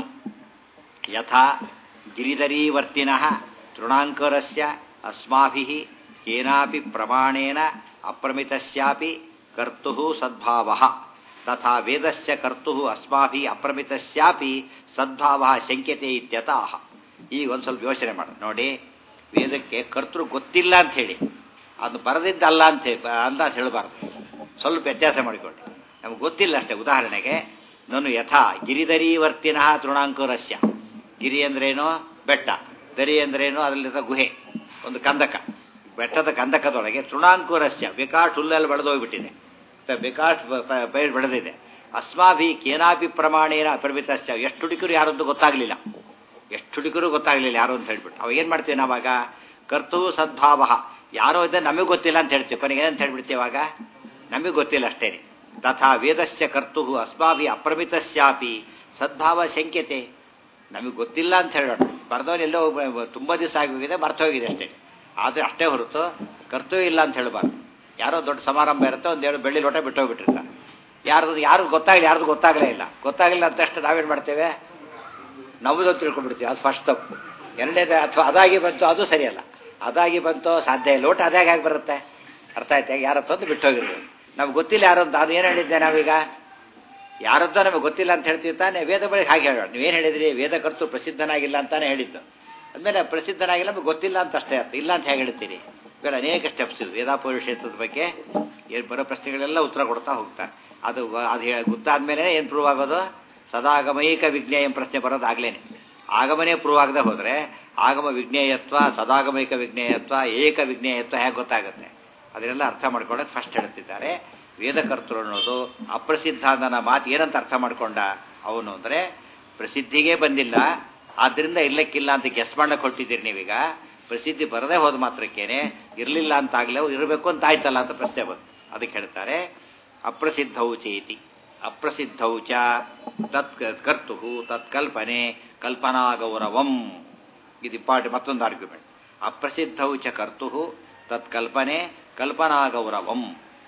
ಯಥಾ ಗಿರಿಧರೀವರ್ತಿನಃ ತೃಣಾಂಕರಸ್ಯ ಅಸ್ಮಾಭಿಃ ಕೇನಾಪಿ ಪ್ರಮಾಣೇನ ಅಪ್ರಮಿತಸ್ಯಾಪಿ ಕರ್ತುಃ ಸದ್ಭಾವಃ ತಥಾ ವೇದಸ್ಯ ಕರ್ತುಃ ಅಸ್ಮಾಭಿಃ ಅಪ್ರಮಿತಸ್ಯಾಪಿ ಸದ್ಭಾವಃ ಶಂಕ್ಯತೆ ಇತ್ಯತಃ ಈಗ ಒಂದು ಸ್ವಲ್ಪ ಯೋಚನೆ ಮಾಡ ನೋಡಿ ವೇದಕ್ಕೆ ಕರ್ತೃ ಗೊತ್ತಿಲ್ಲ ಅಂತ ಹೇಳಿ ಅದು ಬರದಿದ್ದಲ್ಲ ಅಂತ ಹೇಳಿ ಅಂತ ಹೇಳಬಾರ್ದು ಸ್ವಲ್ಪ ವ್ಯತ್ಯಾಸ ಮಾಡಿಕೊಳ್ಳಿ ನಮ್ಗೆ ಗೊತ್ತಿಲ್ಲ ಅಷ್ಟೇ ಉದಾಹರಣೆಗೆ ನಾನು ಯಥಾ ಗಿರಿಧರೀವರ್ತಿನಃ ತೃಣಾಂಕುರಸ್ಯ ಗಿರಿ ಅಂದ್ರೇನು ಬೆಟ್ಟ ದರಿ ಅಂದ್ರೇನು ಅದರಲ್ಲಿರೋ ಗುಹೆ ಒಂದು ಕಂದಕ ಬೆಟ್ಟದ ಕಂದಕದೊಳಗೆ ತೃಣಾಂಕುರಸ್ಯ ವಿಕಾಟ್ ಹುಲ್ಲಲ್ಲಿ ಬೆಳೆದೋಗ್ಬಿಟ್ಟಿದೆ ವಿಕಾಟ್ ಪೈರ್ ಬೆಳೆದಿದೆ ಅಸ್ಮಾಭಿ ಕೇನಾಪಿ ಪ್ರಮಾಣೇನ ಅಪರಿಮಿತಸ್ಯ ಎಷ್ಟು ಹುಡುಕರು ಯಾರಂತೂ ಗೊತ್ತಾಗಲಿಲ್ಲ ಎಷ್ಟು ಹುಡುಕರು ಗೊತ್ತಾಗಲಿಲ್ಲ ಯಾರು ಅಂತ ಹೇಳ್ಬಿಟ್ಟು ಅವಾಗ ಏನು ಮಾಡ್ತೀವಿ ನಾವಾಗ ಕರ್ತು ಸದ್ಭಾವ ಯಾರೋ ಇದ್ದರೆ ನಮಗೆ ಗೊತ್ತಿಲ್ಲ ಅಂತ ಹೇಳ್ತೀವಿ ಕೊನೆಗೆ ಏನಂತ ಹೇಳ್ಬಿಡ್ತೀವಿ ಅವಾಗ ನಮಗೆ ಗೊತ್ತಿಲ್ಲ ಅಷ್ಟೇ ತಥಾ ವೇದಸ್ಯ ಕರ್ತು ಅಸ್ಮಾಭಿ ಅಪ್ರಮಿತಸ್ಯಾಪಿ ಸದ್ಭಾವ ಶಂಕ್ಯತೆ ನಮಗೆ ಗೊತ್ತಿಲ್ಲ ಅಂತ ಹೇಳೋಣ ಬರ್ದವನೆಲ್ಲೋ ತುಂಬ ದಿವಸ ಆಗೋಗಿದೆ ಹೋಗಿದೆ ಅಷ್ಟೇ ಆದರೆ ಅಷ್ಟೇ ಹೊರತು ಕರ್ತವ್ಯ ಇಲ್ಲ ಅಂತ ಹೇಳಬಾರ್ದು ಯಾರೋ ದೊಡ್ಡ ಸಮಾರಂಭ ಇರುತ್ತೆ ಒಂದು ಎರಡು ಬೆಳ್ಳಿ ಲೋಟ ಬಿಟ್ಟು ಹೋಗ್ಬಿಟ್ಟಿರ್ತಾರೆ ಯಾರ್ದು ಯಾರು ಗೊತ್ತಾಗಲಿ ಯಾರ್ದು ಗೊತ್ತಾಗಲೇ ಇಲ್ಲ ಗೊತ್ತಾಗಲಿಲ್ಲ ಅಂತ ಅಷ್ಟು ನಾವೇನು ಮಾಡ್ತೇವೆ ನಮ್ಮದು ತಿಳ್ಕೊಂಡ್ಬಿಡ್ತೀವಿ ಅದು ಫಸ್ಟ್ ತಪ್ಪು ಎರಡನೇದು ಅಥವಾ ಅದಾಗಿ ಬಂತು ಅದು ಸರಿಯಲ್ಲ ಅದಾಗಿ ಬಂತು ಸಾಧ್ಯ ಇಲ್ಲ ಲೋಟ ಅದಾಗಿ ಆಗಿ ಬರುತ್ತೆ ಅರ್ಥ ಆಯ್ತಾ ಯಾರ ತಂದು ಬಿಟ್ಟು ಹೋಗಿರ್ಬೋದು ನಮ್ಗೆ ಗೊತ್ತಿಲ್ಲ ಯಾರು ಅಂತ ಅದು ಏನು ಹೇಳಿದ್ದೆ ನಾವೀಗ ಯಾರದ್ದೋ ನಮಗೆ ಗೊತ್ತಿಲ್ಲ ಅಂತ ಹೇಳ್ತೀವಿ ತಾನೆ ವೇದ ಬಳಿ ಹಾಗೆ ಹೇಳೋಣ ನೀವೇನು ಹೇಳಿದ್ರಿ ವೇದ ಕರ್ತು ಪ್ರಸಿದ್ಧನಾಗಿಲ್ಲ ಅಂತಾನೆ ಹೇಳಿದ್ದು ಅಂದಮೇಲೆ ಪ್ರಸಿದ್ಧನಾಗಿಲ್ಲ ನಮಗೆ ಗೊತ್ತಿಲ್ಲ ಅಂತ ಅಷ್ಟೇ ಅರ್ಥ ಇಲ್ಲ ಅಂತ ಹೇಗೆ ಹೇಳ್ತೀರಿ ಇವೆಲ್ಲ ಅನೇಕ ಸ್ಟೆಪ್ಸ್ ಇದೆ ವೇದಾಪುರ ಕ್ಷೇತ್ರದ ಬಗ್ಗೆ ಏನು ಬರೋ ಪ್ರಶ್ನೆಗಳೆಲ್ಲ ಉತ್ತರ ಕೊಡ್ತಾ ಹೋಗ್ತಾರೆ ಅದು ಅದು ಗೊತ್ತಾದ್ಮೇಲೆ ಏನು ಪ್ರೂವ್ ಆಗೋದು ಸದಾಗಮೈಕ ವಿಜ್ಞೇಯ ಪ್ರಶ್ನೆ ಬರೋದಾಗ್ಲೇನೆ ಆಗಮನೇ ಪ್ರೂವ್ ಆಗದೆ ಹೋದರೆ ಆಗಮ ವಿಜ್ಞೇಯತ್ವ ಸದಾಗಮೈಕ ವಿಜ್ಞೇಯತ್ವ ಏಕ ವಿಜ್ಞೇಯತ್ವ ಹೇಗೆ ಗೊತ್ತಾಗುತ್ತೆ ಅದನ್ನೆಲ್ಲ ಅರ್ಥ ಮಾಡ್ಕೊಳ್ಳೋದು ಫಸ್ಟ್ ಹೇಳ್ತಿದ್ದಾರೆ ವೇದಕರ್ತರು ಅನ್ನೋದು ಅಪ್ರಸಿದ್ಧ ನನ್ನ ಮಾತು ಏನಂತ ಅರ್ಥ ಮಾಡ್ಕೊಂಡ ಅವನು ಅಂದರೆ ಪ್ರಸಿದ್ಧಿಗೆ ಬಂದಿಲ್ಲ ಆದ್ದರಿಂದ ಇಲ್ಲಕ್ಕಿಲ್ಲ ಅಂತ ಗೆಸ್ ಮಾಡಕ್ಕೆ ಹೊಟ್ಟಿದ್ದೀರಿ ನೀವೀಗ ಪ್ರಸಿದ್ಧಿ ಬರದೇ ಹೋದ ಮಾತ್ರಕ್ಕೇನೆ ಇರಲಿಲ್ಲ ಅಂತ ಆಗಲೇ ಇರಬೇಕು ಅಂತ ಆಯ್ತಲ್ಲ ಅಂತ ಪ್ರಶ್ನೆ ಬಂತು ಅದಕ್ಕೆ ಹೇಳ್ತಾರೆ ಅಪ್ರಸಿದ್ಧೌ ಚೇತಿ ಅಪ್ರಸಿದ್ಧೌ ಚ ತತ್ ಕರ್ತು ತತ್ಕಲ್ಪನೆ ಕಲ್ಪನಾ ಗೌರವಂ ಇದು ಇಂಪಾರ್ಟೆಂಟ್ ಮತ್ತೊಂದು ಆರ್ಗ್ಯುಮೆಂಟ್ ಅಪ್ರಸಿದ್ಧೌ ಚ ಕರ್ತು ತತ್ಕಲ್ಪನೆ ಕಲ್ಪನಾ ಗೌರವಂ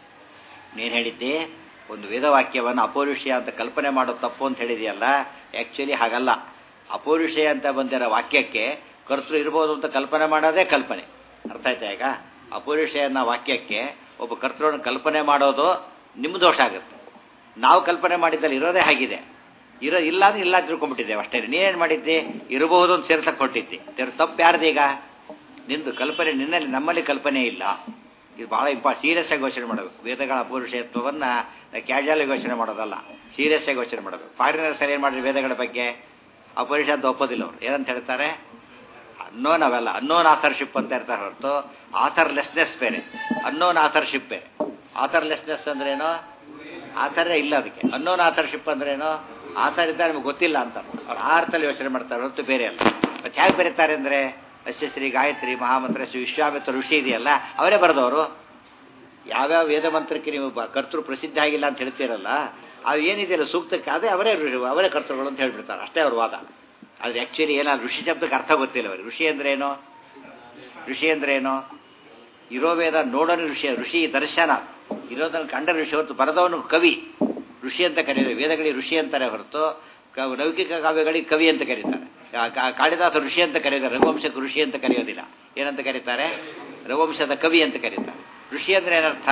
ನೀನು ಹೇಳಿದ್ದೆ ಒಂದು ವೇದವಾಕ್ಯವನ್ನು ಅಪೌರುಷಯ ಅಂತ ಕಲ್ಪನೆ ಮಾಡೋದು ತಪ್ಪು ಅಂತ ಹೇಳಿದೆಯಲ್ಲ ಆ್ಯಕ್ಚುಲಿ ಹಾಗಲ್ಲ ಅಪೌರುಷಯ ಅಂತ ಬಂದಿರೋ ವಾಕ್ಯಕ್ಕೆ ಕರ್ತೃ ಇರ್ಬೋದು ಅಂತ ಕಲ್ಪನೆ ಮಾಡೋದೇ ಕಲ್ಪನೆ ಅರ್ಥ ಆಯ್ತಾ ಈಗ ಅಪೌರುಷಯ ಅನ್ನೋ ವಾಕ್ಯಕ್ಕೆ ಒಬ್ಬ ಕರ್ತೃವನ್ನು ಕಲ್ಪನೆ ಮಾಡೋದು ನಿಮ್ಮ ದೋಷ ಆಗುತ್ತೆ ನಾವು ಕಲ್ಪನೆ ಮಾಡಿದ್ದಲ್ಲಿ ಇರೋದೇ ಹಾಗಿದೆ ಇರೋ ಇಲ್ಲ ಅಂದ್ರೆ ಇಲ್ಲ ತಿಳ್ಕೊಂಡ್ಬಿಟ್ಟಿದ್ದೇವೆ ಅಷ್ಟೇ ನೀನೇನು ಮಾಡಿದ್ದೆ ಇರಬಹುದು ಅಂತ ಸೇರ್ಸಕ್ಕೆ ಹೊಟ್ಟಿದ್ದೆ ತಪ್ಪು ಯಾರ್ದೀಗ ನಿಂದು ಕಲ್ಪನೆ ನಿನ್ನಲ್ಲಿ ನಮ್ಮಲ್ಲಿ ಕಲ್ಪನೆ ಇಲ್ಲ ಇದು ಬಹಳ ಇಂಪಾ ಸೀರಿಯಸ್ ಆಗಿ ಯೋಚನೆ ಮಾಡಬೇಕು ವೇದಗಳ ಅಪೌರುಷತ್ವವನ್ನು ಕ್ಯಾಶುವಲ್ ಆಗಿ ಯೋಚನೆ ಮಾಡೋದಲ್ಲ ಸೀರಿಯಸ್ ಆಗಿ ಯೋಚನೆ ಮಾಡಬೇಕು ಫಾರಿನರ್ಸ್ ಏನು ಮಾಡಿದ್ರೆ ವೇದಗಳ ಬಗ್ಗೆ ಅಪೌರುಷ ಅಂತ ಒಪ್ಪೋದಿಲ್ಲ ಅವರು ಏನಂತ ಹೇಳ್ತಾರೆ ಅನ್ನೋನ್ ಅವೆಲ್ಲ ಅನ್ನೋನ್ ಆಥರ್ಶಿಪ್ ಅಂತ ಇರ್ತಾರೆ ಹೊರತು ಆಥರ್ಲೆಸ್ನೆಸ್ ಬೇರೆ ಅನ್ನೋನ್ ಆಥರ್ಶಿಪ್ ಬೇರೆ ಆಥರ್ಲೆಸ್ನೆಸ್ ಅಂದ್ರೇನು ಆಥರ್ಯ ಇಲ್ಲ ಅದಕ್ಕೆ ಅನ್ನೋನ್ ಆಥರ್ಶಿಪ್ ಅಂದ್ರೇನು ಆಥರ್ ಇದ್ದ ನಿಮ್ಗೆ ಗೊತ್ತಿಲ್ಲ ಅಂತ ಅವ್ರು ಆ ಅರ್ಥದಲ್ಲಿ ಯೋಚನೆ ಮಾಡ್ತಾರೆ ಹೊರತು ಬೇರೆ ಅಲ್ಲ ಮತ್ತೆ ಹೇಗೆ ಬರೀತಾರೆ ಅಂದರೆ ಅಶ್ಯಶ್ರೀ ಗಾಯತ್ರಿ ಮಹಾಮಂತ್ರ ಶ್ರೀ ವಿಶ್ವಾಮಿತ್ರ ಋಷಿ ಇದೆಯಲ್ಲ ಅವರೇ ಬರೆದವರು ಯಾವ್ಯಾವ ವೇದ ಮಂತ್ರಕ್ಕೆ ನೀವು ಕರ್ತೃ ಪ್ರಸಿದ್ಧ ಆಗಿಲ್ಲ ಅಂತ ಹೇಳ್ತೀರಲ್ಲ ಅದು ಏನಿದೆಯಲ್ಲ ಸೂಕ್ತಕ್ಕೆ ಅದೇ ಅವರೇ ಅವರೇ ಕರ್ತೃಗಳು ಅಂತ ಹೇಳ್ಬಿಡ್ತಾರೆ ಅಷ್ಟೇ ಅವ್ರ ವಾದ ಆದರೆ ಆ್ಯಕ್ಚುಲಿ ಏನಾದ್ರು ಋಷಿ ಶಬ್ದಕ್ಕೆ ಅರ್ಥ ಗೊತ್ತಿಲ್ಲ ಅವ್ರಿಗೆ ಋಷಿ ಅಂದ್ರೇನು ಋಷಿ ಅಂದ್ರೇನು ಇರೋ ವೇದ ನೋಡೋನು ಋಷಿ ಋಷಿ ದರ್ಶನ ಇರೋದನ್ನು ಕಂಡ ಋಷಿ ಹೊರತು ಬರೆದವನು ಕವಿ ಋಷಿ ಅಂತ ಕರೀತಾರೆ ವೇದಗಳಿಗೆ ಋಷಿ ಅಂತಾರೆ ಹೊರತು ಲೌಕಿಕ ಕಾವ್ಯಗಳಿಗೆ ಕವಿ ಅಂತ ಕರೀತಾರೆ ಕಾಳಿದಾಸ ಋಷಿ ಅಂತ ಕರೀತಾರೆ ರಘುವಂಶಕ್ಕೆ ಋಷಿ ಅಂತ ಕರೆಯೋದಿಲ್ಲ ಏನಂತ ಕರೀತಾರೆ ರಘುವಂಶದ ಕವಿ ಅಂತ ಕರೀತಾರೆ ಋಷಿ ಅಂದ್ರೆ ಏನರ್ಥ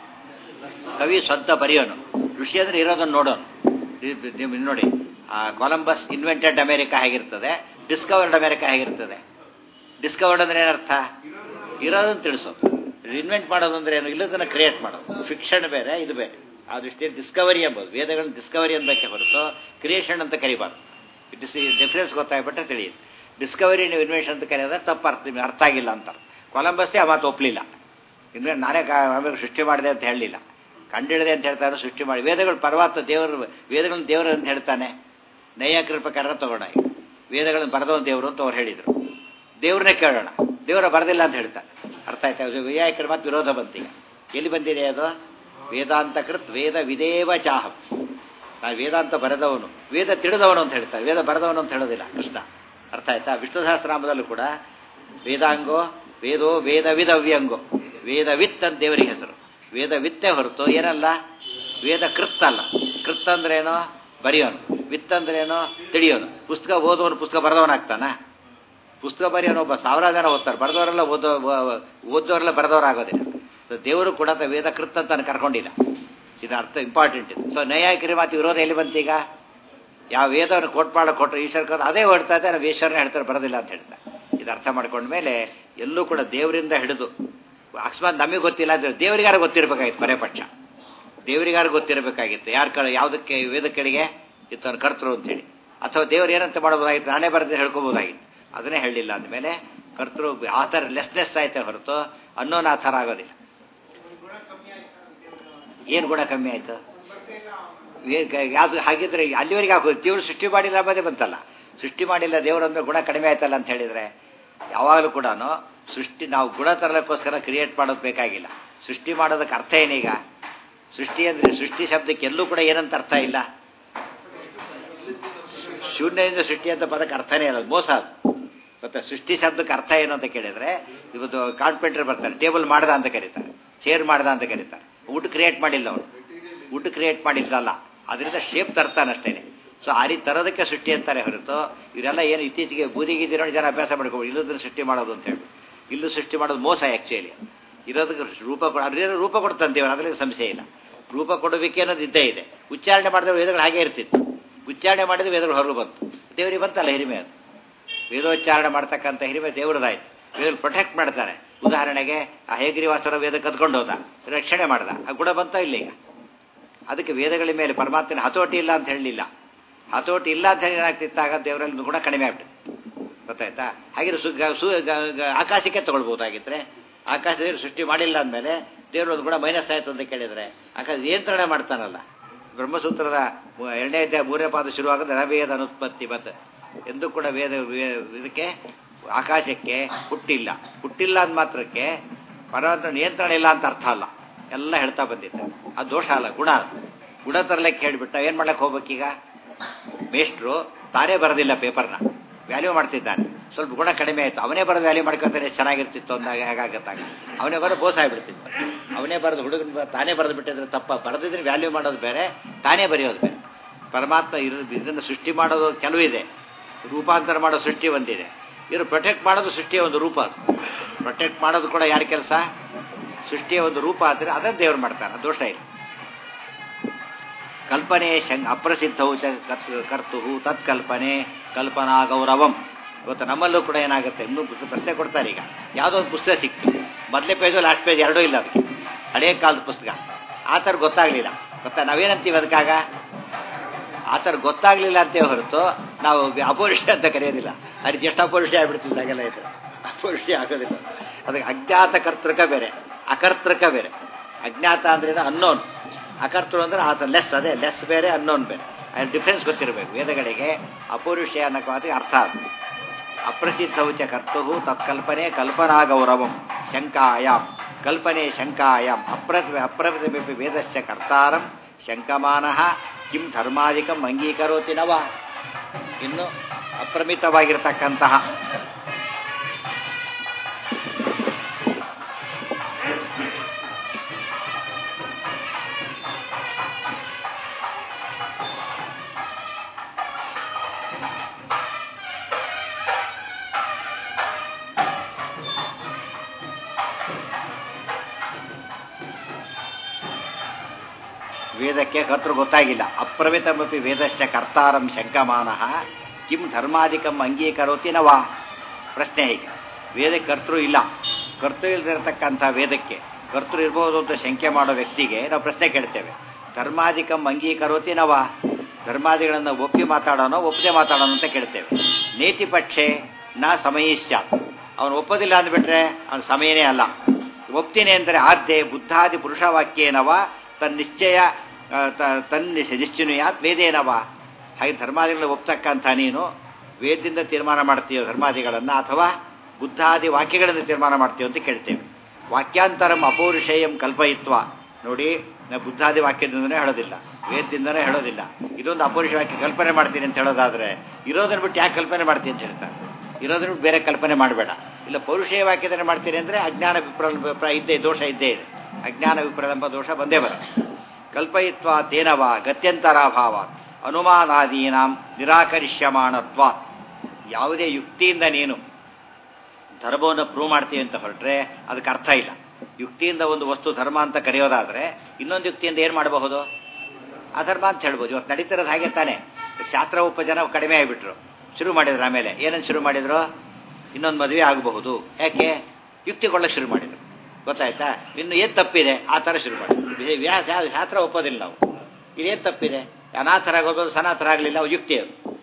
ಕವಿ ಸ್ವಂತ ಬರೆಯೋನು ಋಷಿ ಅಂದ್ರೆ ಇರೋದನ್ನು ನೋಡೋನು ನೋಡಿ ಕೊಲಂಬಸ್ ಇನ್ವೆಂಟೆಡ್ ಅಮೆರಿಕಾ ಹೇಗಿರ್ತದೆ ಡಿಸ್ಕವರ್ಡ್ ಅಮೆರಿಕಾ ಹೇಗಿರ್ತದೆ ಡಿಸ್ಕವರ್ಡ್ ಅಂದ್ರೆ ಏನರ್ಥ ಇರೋದನ್ನು ತಿಳಿಸೋದು ಇನ್ವೆಂಟ್ ಮಾಡೋದು ಅಂದ್ರೆ ಏನು ಇಲ್ಲದನ್ನ ಕ್ರಿಯೇಟ್ ಮಾಡೋದು ಫಿಕ್ಷನ್ ಬೇರೆ ಇದು ಬೇರೆ ಆ ದೃಷ್ಟಿಯಲ್ಲಿ ಡಿಸ್ಕವರಿ ಎಂಬುದು ವೇದಗಳನ್ನ ಡಿಸ್ಕವರಿ ಅನ್ಬೇಕೆ ಹೊರತು ಕ್ರಿಯೇಷನ್ ಅಂತ ಕರಿಬಾರ್ದು ಡಿಫ್ರೆನ್ಸ್ ಗೊತ್ತಾಗ್ಬಿಟ್ರೆ ತಿಳಿಯುತ್ತೆ ಡಿಸ್ಕವರಿ ನೀವು ಇನ್ವೆನ್ಷನ್ ಅಂತ ಕರೆಯೋದ್ರೆ ತಪ್ಪು ಅರ್ಥ ನಿಮ್ಗೆ ಅರ್ಥ ಆಗಿಲ್ಲ ಅಂತ ಕೊಲಂಬಸ್ಸೇ ಆ ಮಾತು ಒಪ್ಪಲಿಲ್ಲ ಇನ್ವೆ ನಾನೇ ಆಮೇಲೆ ಸೃಷ್ಟಿ ಮಾಡಿದೆ ಅಂತ ಹೇಳಲಿಲ್ಲ ಕಂಡಿಡಿದೆ ಅಂತ ಹೇಳ್ತಾರೆ ಸೃಷ್ಟಿ ಮಾಡಿ ವೇದಗಳು ಪರ್ವತ ದೇವರು ವೇದಗಳನ್ನ ದೇವರು ಅಂತ ಹೇಳ್ತಾನೆ ನೈಯಾಕರ ಪ್ರಕಾರ ತಗೋಣ ವೇದಗಳನ್ನು ಬರೆದವ ದೇವರು ಅಂತ ಅವ್ರು ಹೇಳಿದರು ದೇವ್ರನ್ನೇ ಕೇಳೋಣ ದೇವರ ಬರೆದಿಲ್ಲ ಅಂತ ಹೇಳ್ತಾರೆ ಅರ್ಥ ಆಯ್ತಾ ವೈಯಾಯಿಕರ ಮತ್ತು ವಿರೋಧ ಬಂತೀಗ ಎಲ್ಲಿ ಬಂದಿದೆ ಅದು ವೇದಾಂತ ಕೃತ್ ವೇದ ವಿದೇವ ಚಾಹಂ ನಾವು ವೇದಾಂತ ಬರೆದವನು ವೇದ ತಿಳಿದವನು ಅಂತ ಹೇಳ್ತಾರೆ ವೇದ ಬರೆದವನು ಅಂತ ಹೇಳೋದಿಲ್ಲ ಕೃಷ್ಣ ಅರ್ಥ ಆಯ್ತಾ ವಿಷ್ಣು ಸಹಸ್ರನಾಮದಲ್ಲೂ ಕೂಡ ವೇದಾಂಗೋ ವೇದೋ ವೇದ ವಿದವ್ಯಂಗೋ ವೇದವಿತ್ ಅಂತ ದೇವರಿಗೆ ಹೆಸರು ವೇದ ವಿತ್ತೆ ಹೊರತು ಏನಲ್ಲ ವೇದ ಕೃತ್ ಅಲ್ಲ ಕೃತ್ ಅಂದ್ರೇನೋ ಬರೆಯೋನು ವಿತ್ ಅಂದ್ರೇನೋ ತಿಳಿಯೋನು ಪುಸ್ತಕ ಓದೋನು ಪುಸ್ತಕ ಬರೆದವನಾಗ್ತಾನ ಪುಸ್ತಕ ಬರೆಯೋನು ಒಬ್ಬ ಸಾವಿರ ಜನ ಓದ್ತಾರೆ ಬರೆದವರೆಲ್ಲ ಓದೋ ಓದೋರೆಲ್ಲ ಬರೆದವರಾಗೋದಿಲ್ಲ ದೇವರು ಕೂಡ ವೇದ ಕೃತ್ ಅಂತ ಕರ್ಕೊಂಡಿಲ್ಲ ಇದು ಅರ್ಥ ಇಂಪಾರ್ಟೆಂಟ್ ಇದು ಸೊ ನೈಯಾಯಿಕರಿ ಮಾತು ವಿರೋಧ ಎಲ್ಲಿ ಬಂತೀಗ ಯಾವ ವೇದವನ್ನು ಕೋಟ್ಪಾಡ ಕೊಟ್ಟರು ಈಶ್ವರ ಅದೇ ಹೊಡ್ತಾ ಇದ್ದಾರೆ ನಾವು ಈಶ್ವರನೇ ಹೇಳ್ತಾರೆ ಬರೋದಿಲ್ಲ ಅಂತ ಹೇಳ್ತಾರೆ ಇದು ಅರ್ಥ ಮಾಡ್ಕೊಂಡ್ಮೇಲೆ ಎಲ್ಲೂ ಕೂಡ ದೇವರಿಂದ ಹಿಡಿದು ಅಕಸ್ಮಾತ್ ನಮಗೆ ಗೊತ್ತಿಲ್ಲ ಅಂದ್ರೆ ದೇವರಿಗಾರ ಗೊತ್ತಿರಬೇಕಾಗಿತ್ತು ಕೊನೆ ಪಕ್ಷ ದೇವರಿಗಾರ ಗೊತ್ತಿರಬೇಕಾಗಿತ್ತು ಯಾರ ಕಡೆ ಯಾವುದಕ್ಕೆ ವೇದ ಕಡೆಗೆ ಇತ್ತವನು ಕರ್ತರು ಅಂತೇಳಿ ಅಥವಾ ದೇವರು ಏನಂತ ಮಾಡಬಹುದಾಗಿತ್ತು ನಾನೇ ಬರೆದು ಹೇಳ್ಕೋಬಹುದಾಗಿತ್ತು ಅದನ್ನೇ ಹೇಳಲಿಲ್ಲ ಅಂದಮೇಲೆ ಕರ್ತೃ ಆಥರ ಲೆಸ್ನೆಸ್ ಆಯ್ತೆ ಹೊರತು ಅನ್ನೋನ್ ಆ ಥರ ಆಗೋದಿಲ್ಲ ಗುಣ ಕಮ್ಮಿ ಆಯ್ತು ಏನು ಗುಣ ಕಮ್ಮಿ ಆಯ್ತು ಬರ್ತಾ ಇಲ್ಲ ಏನ್ ಕ- ಯಾವ್ದು ಹಾಗಿದ್ರೆ ಅಲ್ಲಿವರೆಗೆ ಹಾಕೋದು ದೇವರು ಸೃಷ್ಟಿ ಮಾಡಿಲ್ಲ ಅಂಬೋದೇ ಬಂತಲ್ಲ ಸೃಷ್ಟಿ ಮಾಡಿಲ್ಲ ದೇವರಂದ್ರೆ ಗುಣ ಕಡಿಮೆ ಆಯ್ತಲ್ಲ ಅಂತ ಹೇಳಿದ್ರೆ ಯಾವಾಗಲೂ ಕೂಡ ಸೃಷ್ಟಿ ನಾವು ಗುಣ ತರಲಿಕ್ಕೋಸ್ಕರ ಕ್ರಿಯೇಟ್ ಮಾಡೋದು ಬೇಕಾಗಿಲ್ಲ ಸೃಷ್ಟಿ ಮಾಡೋದಕ್ಕೆ ಅರ್ಥ ಏನೀಗ ಸೃಷ್ಟಿ ಅಂದ್ರೆ ಸೃಷ್ಟಿ ಶಬ್ದಕ್ಕೆ ಎಲ್ಲೂ ಕೂಡ ಏನಂತ ಅರ್ಥ ಇಲ್ಲ ಶೂನ್ಯದಿಂದ ಸೃಷ್ಟಿ ಅಂತ ಪದಕ್ಕೆ ಅರ್ಥನೇ ಇಲ್ಲ ಅದು ಮೋಸ ಅದು ಮತ್ತೆ ಸೃಷ್ಟಿ ಶಬ್ದಕ್ಕೆ ಅರ್ಥ ಏನು ಅಂತ ಕೇಳಿದ್ರೆ ಇವತ್ತು ಕಾರ್ಪೆಂಟರ್ ಬರ್ತಾರೆ ಟೇಬಲ್ ಮಾಡ್ದ ಅಂತ ಕರೀತಾರೆ ಚೇರ್ ಮಾಡ್ದ ಅಂತ ಕರೀತಾರೆ ಊಟ ಕ್ರಿಯೇಟ್ ಮಾಡಿಲ್ಲ ಅವರು ಊಟ ಕ್ರಿಯೇಟ್ ಮಾಡಿದ್ದಲ್ಲ ಅದರಿಂದ ಶೇಪ್ ತರ್ತಾನೆ ಅಷ್ಟೇನೆ ಸೊ ಆ ರೀತಿ ತರೋದಕ್ಕೆ ಸೃಷ್ಟಿ ಅಂತಾರೆ ಹೊರತು ಇವರೆಲ್ಲ ಏನು ಇತ್ತೀಚೆಗೆ ಬೂದಿಗಿದ್ದಿ ನೋಡಿ ಜನ ಅಭ್ಯಾಸ ಮಾಡ್ಕೊಂಡು ಇಲ್ಲದ್ರ ಸೃಷ್ಟಿ ಮಾಡೋದು ಅಂತ ಹೇಳಿ ಇಲ್ಲೂ ಸೃಷ್ಟಿ ಮಾಡೋದು ಮೋಸ ಆ್ಯಕ್ಚುಲಿ ಇರೋದಕ್ಕೆ ರೂಪ ಕೊಡ ಅದ್ರಿಂದ ರೂಪ ಕೊಡ್ತಾನೆ ದೇವರು ಅದರಲ್ಲಿ ಸಂಶಯ ಇಲ್ಲ ರೂಪ ಕೊಡಬೇಕೆ ಅನ್ನೋದು ಇದ್ದೇ ಇದೆ ಉಚ್ಚಾರಣೆ ಮಾಡಿದ್ರೆ ವೇದಗಳು ಹಾಗೆ ಇರ್ತಿತ್ತು ಉಚ್ಚಾರಣೆ ಮಾಡಿದ್ರೆ ವೇದಗಳು ಹೊರಗೆ ಬಂತು ದೇವರಿಗೆ ಬಂತಲ್ಲ ಹಿರಿಮೆ ಅದು ವೇದೋಚ್ಚಾರಣೆ ಮಾಡ್ತಕ್ಕಂಥ ಹಿರಿಮೆ ದೇವರದಾಯ್ತು ವೇದ ಪ್ರೊಟೆಕ್ಟ್ ಮಾಡ್ತಾರೆ ಉದಾಹರಣೆಗೆ ಆ ಹೇಗ್ರಿವಾಸರ ವೇದ ಕದ್ಕೊಂಡು ಹೋದ ರಕ್ಷಣೆ ಮಾಡ್ದ ಆ ಗುಣ ಬಂತ ಇಲ್ಲ ಈಗ ಅದಕ್ಕೆ ವೇದಗಳ ಮೇಲೆ ಪರಮಾತ್ಮನ ಹತೋಟಿ ಇಲ್ಲ ಅಂತ ಹೇಳಲಿಲ್ಲ ಹತೋಟಿ ಇಲ್ಲ ಅಂತ ಹೇಳಿ ಏನಾಗ್ತಿತ್ತಾಗ ದೇವರಲ್ಲಿ ಗುಣ ಕಡಿಮೆ ಆಗ್ಬಿಟ್ಟು ಗೊತ್ತಾಯ್ತಾ ಹಾಗೆ ಸು ಗ- ಸು ಗ- ಗ- ಆಕಾಶಕ್ಕೆ ತಗೊಳ್ಬೋದಾಗಿದ್ರೆ ಆಕಾಶದಲ್ಲಿ ಸೃಷ್ಟಿ ಮಾಡಿಲ್ಲ ಅಂದಮೇಲೆ ದೇವರು ಒಂದು ಗುಣ ಮೈನಸ್ ಆಯ್ತು ಅಂತ ಕೇಳಿದ್ರೆ ಆಕಾಶ ನಿಯಂತ್ರಣ ಮಾಡ್ತಾನಲ್ಲ ಬ್ರಹ್ಮಸೂತ್ರದ ಮೂ- ಎರಡನೇ ಅಧ್ಯಾಯ ಮೂರನೇ ಪಾದ ಶುರುವಾಗೋದು ನರವೇದ ಅನುತ್ಪತ್ತಿ ಬತ್ ಎಂದು ಕೂಡ ವೇದ ವೇ- ಇದಕ್ಕೆ ಆಕಾಶಕ್ಕೆ ಹುಟ್ಟಿಲ್ಲ ಹುಟ್ಟಿಲ್ಲ ಅಂದ ಮಾತ್ರಕ್ಕೆ ಪರಮಾತ್ಮ ನಿಯಂತ್ರಣ ಇಲ್ಲ ಅಂತ ಅರ್ಥ ಅಲ್ಲ ಎಲ್ಲ ಹೇಳ್ತಾ ಬಂದಿದ್ದೆ ಅದು ದೋಷ ಅಲ್ಲ ಗುಣ ಅದು. ಗುಣ ತರಲಿಕ್ಕೆ ಹೇಳಿಬಿಟ್ಟ ಏನ್ ಮಾಡಕ್ಕೆ ಹೋಗ್ಬೇಕೀಗ ಮೇಷ್ಟ್ರು ತಾನೇ ಬರೋದಿಲ್ಲ ಪೇಪರ್ನ ವ್ಯಾಲ್ಯೂ ಮಾಡ್ತಿದ್ದಾನೆ ಸ್ವಲ್ಪ ಗುಣ ಕಡಿಮೆ ಆಯ್ತು ಅವನೇ ಬರೋದು ವ್ಯಾಲ್ಯೂ ಮಾಡ್ಕೊತಾರೆ ಎಷ್ಟು ಚೆನ್ನಾಗಿರ್ತಿತ್ತು ಅಂದಾಗ ಹೇಗಾಗತ್ತಾಗ ಅವನೇ ಬರೋ ಬೋಸ ಆಗ್ಬಿಡ್ತಿತ್ತು ಅವನೇ ಬರೆದು ಹುಡುಗನ ಬ- ತಾನೇ ಬರೆದು ಬಿಟ್ಟಿದ್ರೆ ತಪ್ಪ ಬರೆದಿದ್ರೆ ವ್ಯಾಲ್ಯೂ ಮಾಡೋದು ಬೇರೆ ತಾನೇ ಬರೆಯೋದು ಬೇರೆ ಪರಮಾತ್ಮ ಇರ ಇದನ್ನು ಸೃಷ್ಟಿ ಮಾಡೋದು ಕೆಲವಿದೆ ರೂಪಾಂತರ ಮಾಡೋ ಸೃಷ್ಟಿ ಒಂದಿದೆ ಇವರು ಪ್ರೊಟೆಕ್ಟ್ ಮಾಡೋದು ಸೃಷ್ಟಿಯ ಒಂದು ರೂಪ ಅದು ಪ್ರೊಟೆಕ್ಟ್ ಮಾಡೋದು ಕೂಡ ಯಾರ ಕೆಲಸ ಸೃಷ್ಟಿಯ ಒಂದು ರೂಪ ಆದರೆ ಅದನ್ನು ದೇವರು ಮಾಡ್ತಾರೆ ಅದು ದೋಷ ಇಲ್ಲ ಕಲ್ಪನೆ ಶಂಗ್ ಅಪ್ರಸಿದ್ಧವು ಚ ಕತ್- ಕರ್ತುಹು ತತ್ಕಲ್ಪನೆ ಕಲ್ಪನಾ ಗೌರವಂ ಇವತ್ತು ನಮ್ಮಲ್ಲೂ ಕೂಡ ಏನಾಗುತ್ತೆ ಇನ್ನೂ ಪುಸ್ತಕ ಪ್ರಶ್ನೆ ಕೊಡ್ತಾರೆ ಈಗ ಯಾವುದೋ ಒಂದು ಪುಸ್ತಕ ಸಿಕ್ತು ಮೊದಲೇ ಪೇಜು ಲಾಸ್ಟ್ ಪೇಜ್ ಎರಡೂ ಇಲ್ಲ ಅದಕ್ಕೆ ಹಳೆಯ ಕಾಲದ ಪುಸ್ತಕ ಆ ಥರ ಗೊತ್ತಾಗ್ಲಿಲ್ಲ ಗೊತ್ತಾ ನಾವೇನಂತೀವಿ ಅದಕ್ಕಾಗ ಆ ಥರ ಗೊತ್ತಾಗ್ಲಿಲ್ಲ ಅಂತೇ ಹೊರತು ನಾವು ಅಪೌರುಷ ಅಂತ ಕರೆಯೋದಿಲ್ಲ ಅದು ಎಷ್ಟು ಅಪೌರುಷ ಆಗ್ಬಿಡ್ತಿತ್ತು ಹಾಗೆಲ್ಲ ಇದ್ರೆ ಅಪೌರುಷ ಆಗೋದಿಲ್ಲ ಅದಕ್ಕೆ ಅಜ್ಞಾತ ಕರ್ತೃಕ ಬೇರೆ ಅಕರ್ತೃಕ ಬೇರೆ ಅಜ್ಞಾತ ಅಂದ್ರೆ ಅನ್ನೋನ್ ಅಕರ್ತೃ ಅಂದ್ರೆ ಆತ ಲೆಸ್ ಅದೇ ಲೆಸ್ ಬೇರೆ ಅನ್ನೋನ್ ಬೇರೆ ಅದ್ರ ಡಿಫ್ರೆನ್ಸ್ ಗೊತ್ತಿರಬೇಕು ವೇದಗಳಿಗೆ ಅಪೌರುಷ ಅನ್ನೋ ಮಾತಿಗೆ ಅರ್ಥ ಅದು ಅಪ್ರಸಿದ್ಧವು ಚ ಕರ್ತುಹು ತತ್ಕಲ್ಪನೆ ಕಲ್ಪನಾ ಗೌರವಂ ಶಂಕಾಯಾಂ ಕಲ್ಪನೆ ಶಂಕಾಯಾಂ ಅಪ್ರ ಅಪ್ರತಿಮಪಿ ವೇದಸ್ಯ ಕರ್ತಾರಂ ಶಂಕಮಾನಃ ಕಿಂ ಧರ್ಮಾಧಿಕಂ ಅಂಗೀಕರೋತಿ ನವ ಇನ್ನು ಅಪ್ರಮಿತವಾಗಿರ್ತಕ್ಕಂತಹ ವೇದಕ್ಕೆ ಕರ್ತೃ ಗೊತ್ತಾಗಿಲ್ಲ ಅಪ್ರಮಿತಮಪಿ ವೇದಶ್ಚ ಕರ್ತಾರಂ ಶಂಕಮಾನಃ ಕಿಂ ಧರ್ಮಾಧಿಕಂ ಅಂಗೀಕರೋತಿ ನವಾ ಪ್ರಶ್ನೆ ಹೀಗೆ ವೇದಕ್ಕೆ ಕರ್ತೃ ಇಲ್ಲ ಕರ್ತೃ ಇಲ್ಲದಿರತಕ್ಕಂಥ ವೇದಕ್ಕೆ ಕರ್ತೃ ಇರ್ಬೋದು ಅಂತ ಶಂಕೆ ಮಾಡೋ ವ್ಯಕ್ತಿಗೆ ನಾವು ಪ್ರಶ್ನೆ ಕೇಳ್ತೇವೆ ಧರ್ಮಾಧಿಕಂ ಅಂಗೀಕರೋತಿ ನವ ಧರ್ಮಾದಿಗಳನ್ನು ಒಪ್ಪಿ ಮಾತಾಡೋನೋ ಒಪ್ಪದೆ ಮಾತಾಡೋಣ ಅಂತ ಕೇಳ್ತೇವೆ ನೇತಿ ಪಕ್ಷೆ ನಾ ಸಮಯಿಶ್ಚಾತ್ ಅವನು ಒಪ್ಪೋದಿಲ್ಲ ಅಂದ್ಬಿಟ್ರೆ ಅವನ ಸಮಯನೇ ಅಲ್ಲ ಒಪ್ತೀನಿ ಅಂದರೆ ಆದ್ಯೆ ಬುದ್ಧಾದಿ ಪುರುಷವಾಕ್ಯೇನವ ತನ್ನಿಶ್ಚಯ ಆ, ತ- ತನ್ನಿಶ ನಿಶ್ಚನುಯಾತ್ ವೇದೇನವ ಹಾಗೆ ಧರ್ಮಾದಿಗಳನ್ನ ಒಪ್ತಕ್ಕಂಥ ನೀನು ವೇದದಿಂದ ತೀರ್ಮಾನ ಮಾಡ್ತೀಯೋ ಧರ್ಮಾದಿಗಳನ್ನು ಅಥವಾ ಬುದ್ಧಾದಿ ವಾಕ್ಯಗಳಿಂದ ತೀರ್ಮಾನ ಮಾಡ್ತೀಯೋ ಅಂತ ಕೇಳ್ತೇವೆ ವಾಕ್ಯಾಂತರಂ ಅಪೌರುಷೇಯಂ ಕಲ್ಪಯಿತ್ವ ನೋಡಿ ನಾವು ಬುದ್ಧಾದಿ ವಾಕ್ಯದಿಂದನೇ ಹೇಳೋದಿಲ್ಲ ವೇದದಿಂದನೇ ಹೇಳೋದಿಲ್ಲ ಇದೊಂದು ಅಪೌರುಷ ವಾಕ್ಯ ಕಲ್ಪನೆ ಮಾಡ್ತೀನಿ ಅಂತ ಹೇಳೋದಾದ್ರೆ ಇರೋದನ್ನ ಬಿಟ್ಟು ಯಾಕೆ ಕಲ್ಪನೆ ಮಾಡ್ತೀನಿ ಅಂತ ಹೇಳ್ತಾರೆ ಇರೋದನ್ನ ಬಿಟ್ಟು ಬೇರೆ ಕಲ್ಪನೆ ಮಾಡಬೇಡ ಇಲ್ಲ ಪೌರುಷೇಯ ವಾಕ್ಯದಲ್ಲಿ ಮಾಡ್ತೀನಿ ಅಂದರೆ ಅಜ್ಞಾನ ವಿಪ್ರ ಇದ್ದೇ ದೋಷ ಇದ್ದೇ ಇದೆ ಅಜ್ಞಾನ ವಿಪ್ರಲಂಬ ದೋಷ ಬಂದೇ ಬರುತ್ತೆ ಕಲ್ಪಯಿತ್ವ ತೇನವ ಗತ್ಯಂತರಾಭಾವ ಅನುಮಾನಾದೀನಾಂ ನಿರಾಕರಿಷ್ಯಮಾಣತ್ವಾತ್ ಯಾವುದೇ ಯುಕ್ತಿಯಿಂದ ನೀನು ಧರ್ಮವನ್ನು ಪ್ರೂವ್ ಮಾಡ್ತೀವಿ ಅಂತ ಹೊರಟ್ರೆ ಅದಕ್ಕೆ ಅರ್ಥ ಇಲ್ಲ ಯುಕ್ತಿಯಿಂದ ಒಂದು ವಸ್ತು ಧರ್ಮ ಅಂತ ಕರೆಯೋದಾದ್ರೆ ಇನ್ನೊಂದು ಯುಕ್ತಿಯಿಂದ ಏನು ಮಾಡಬಹುದು ಅಧರ್ಮ ಅಂತ ಹೇಳ್ಬೋದು ಇವತ್ತು ನಡೀತಿರೋದು ಹಾಗೆ ತಾನೆ ಶಾಸ್ತ್ರ ಒಪ್ಪ ಜನ ಕಡಿಮೆ ಆಗಿಬಿಟ್ರು ಶುರು ಮಾಡಿದ್ರು ಆಮೇಲೆ ಏನಂತ ಶುರು ಮಾಡಿದ್ರು ಇನ್ನೊಂದು ಮದುವೆ ಆಗಬಹುದು ಯಾಕೆ ಯುಕ್ತಿ ಕೊಳ್ಳಕ್ಕೆ ಶುರು ಮಾಡಿದ್ರು ಗೊತ್ತಾಯ್ತಾ ಇನ್ನು ಏನು ತಪ್ಪಿದೆ ಆ ಥರ ಶುರು ಮಾಡಿದ್ರು ಇದು ವ್ಯಾ- ಶಾಸ್ತ್ರ ಒಪ್ಪೋದಿಲ್ಲ ನಾವು ಇದೇನು ತಪ್ಪಿದೆ ಅನಾಥರಾಗೋದು ಸನಾಥರಾಗಲಿಲ್ಲ ಅವು ಯುಕ್ತಿ ಅದು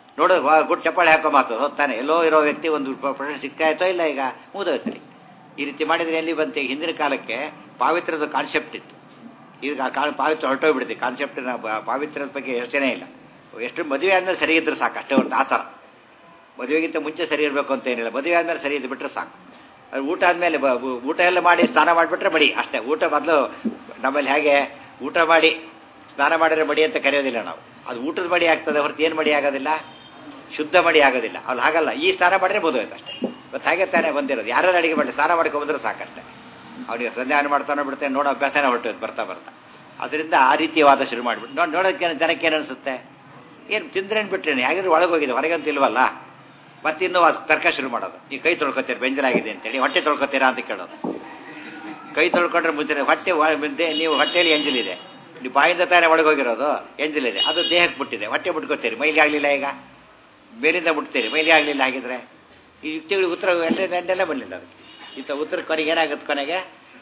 ನೋಡೋದು ಗುಡ್ ಚಪ್ಪಾಳೆ ಹಾಕೋ ಮಾತು ಹೋಗ್ತಾನೆ ಎಲ್ಲೋ ಇರೋ ವ್ಯಕ್ತಿ ಒಂದು ಪ್ರಶ್ನೆ ಸಿಕ್ಕಾಯ್ತೋ ಇಲ್ಲ ಈಗ ಮುಗಿದೋಯ್ತರಿ ಈ ರೀತಿ ಮಾಡಿದ್ರೆ ಎಲ್ಲಿ ಬಂತು ಈಗ ಹಿಂದಿನ ಕಾಲಕ್ಕೆ ಪಾವಿತ್ರದ ಕಾನ್ಸೆಪ್ಟ್ ಇತ್ತು ಈಗ ಆ ಕಾಲ ಪಾವಿತ್ರ ಹೊರಟೋಗ್ಬಿಡುತ್ತೆ ಕಾನ್ಸೆಪ್ಟಿನ ಪಾವಿತ್ರದ ಬಗ್ಗೆ ಯೋಚನೆ ಇಲ್ಲ ಎಷ್ಟು ಮದುವೆ ಆದ್ಮೇಲೆ ಸರಿ ಇದ್ರೆ ಸಾಕು ಅಷ್ಟೇ ಒಂದು ಆ ಥರ ಮದುವೆಗಿಂತ ಮುಂಚೆ ಸರಿ ಇರಬೇಕು ಅಂತ ಏನಿಲ್ಲ ಮದುವೆ ಆದ್ಮೇಲೆ ಸರಿ ಇದ್ದು ಬಿಟ್ರೆ ಸಾಕು ಅದು ಊಟ ಆದಮೇಲೆ ಊಟ ಎಲ್ಲ ಮಾಡಿ ಸ್ನಾನ ಮಾಡಿಬಿಟ್ರೆ ಬಡಿ ಅಷ್ಟೇ ಊಟ ಮೊದಲು ನಮ್ಮಲ್ಲಿ ಹೇಗೆ ಊಟ ಮಾಡಿ ಸ್ನಾನ ಮಾಡಿದ್ರೆ ಮಡಿ ಅಂತ ಕರೆಯೋದಿಲ್ಲ ನಾವು ಅದು ಊಟದ ಮಡಿ ಆಗ್ತದೆ ಹೊರತು ಏನು ಮಡಿ ಆಗೋದಿಲ್ಲ ಶುದ್ಧ ಮಡಿ ಆಗೋದಿಲ್ಲ ಅದು ಹಾಗಲ್ಲ ಈ ಸ್ನಾನ ಮಾಡಿದ್ರೆ ಬೋಧೋಯ್ತು ಅಷ್ಟೇ ಮತ್ತು ಹಾಗೆ ತಾನೇ ಬಂದಿರೋದು ಯಾರು ಅಡಿಗೆ ಮಾಡಿ ಸ್ನಾನ ಮಾಡ್ಕೊಂಬಂದ್ರೆ ಸಾಕಷ್ಟೇ ಅವನಿಗೆ ಸಂಧಾನ ಮಾಡ್ತಾನೋ ಬಿಡ್ತೇನೆ ನೋಡೋ ಅಭ್ಯಾಸನೇ ಹೊರಟೋದು ಬರ್ತಾ ಬರ್ತಾ ಅದರಿಂದ ಆ ರೀತಿ ವಾದ ಶುರು ಮಾಡಿಬಿಟ್ಟು ನೋಡಿ ನೋಡೋದಕ್ಕೆ ಜನಕ್ಕೆ ಏನು ಅನಿಸುತ್ತೆ ಏನು ತಿಂದ್ರೇನು ಬಿಟ್ರೇನು ಹೇಗಿದ್ರು ಒಳಗೆ ಹೋಗಿದೆ ಹೊರಗಂತ ಇಲ್ವಲ್ಲ ಮತ್ತಿನ್ನೂ ಅದು ತರ್ಕ ಶುರು ಮಾಡೋದು ಈ ಕೈ ತೊಳ್ಕೊತೀರಿ ಬೆಂಜಲಾಗಿದೆ ಅಂತೇಳಿ ಹೊಟ್ಟೆ ತೊಳ್ಕೊತೀರಾ ಅಂತ ಕೇಳೋದು ಕೈ ತೊಳ್ಕೊಂಡ್ರೆ ಮುಂಚೆ ಹೊಟ್ಟೆ ಒಳ- ಮುಂದೆ ನೀವು ಹೊಟ್ಟೆಯಲ್ಲಿ ಎಂಜಲಿದೆ ನೀವು ಬಾಯಿಂದ ತಾನೇ ಒಳಗೆ ಹೋಗಿರೋದು ಎಂಜಲಿದೆ ಅದು ದೇಹಕ್ಕೆ ಬಿಟ್ಟಿದೆ ಹೊಟ್ಟೆ ಬಿಟ್ಕೋತೀರಿ ಮೈಲಿಗೆ ಆಗಲಿಲ್ಲ ಈಗ ಬೇರಿಂದ ಮುಟ್ತೀರಿ ಮೈಲಿಗೆ ಆಗಲಿಲ್ಲ ಹಾಗಿದ್ರೆ ಈ ಯುಕ್ತಿಗಳಿಗೆ ಉತ್ತರ ಎಂಟೆ ಎಂಟೆಲ್ಲ ಬರಲಿಲ್ಲ ಅದಕ್ಕೆ ಇಂಥ ಉತ್ತರ ಕೊನೆಗೆ ಏನಾಗುತ್ತೆ ಕೊನೆಗೆ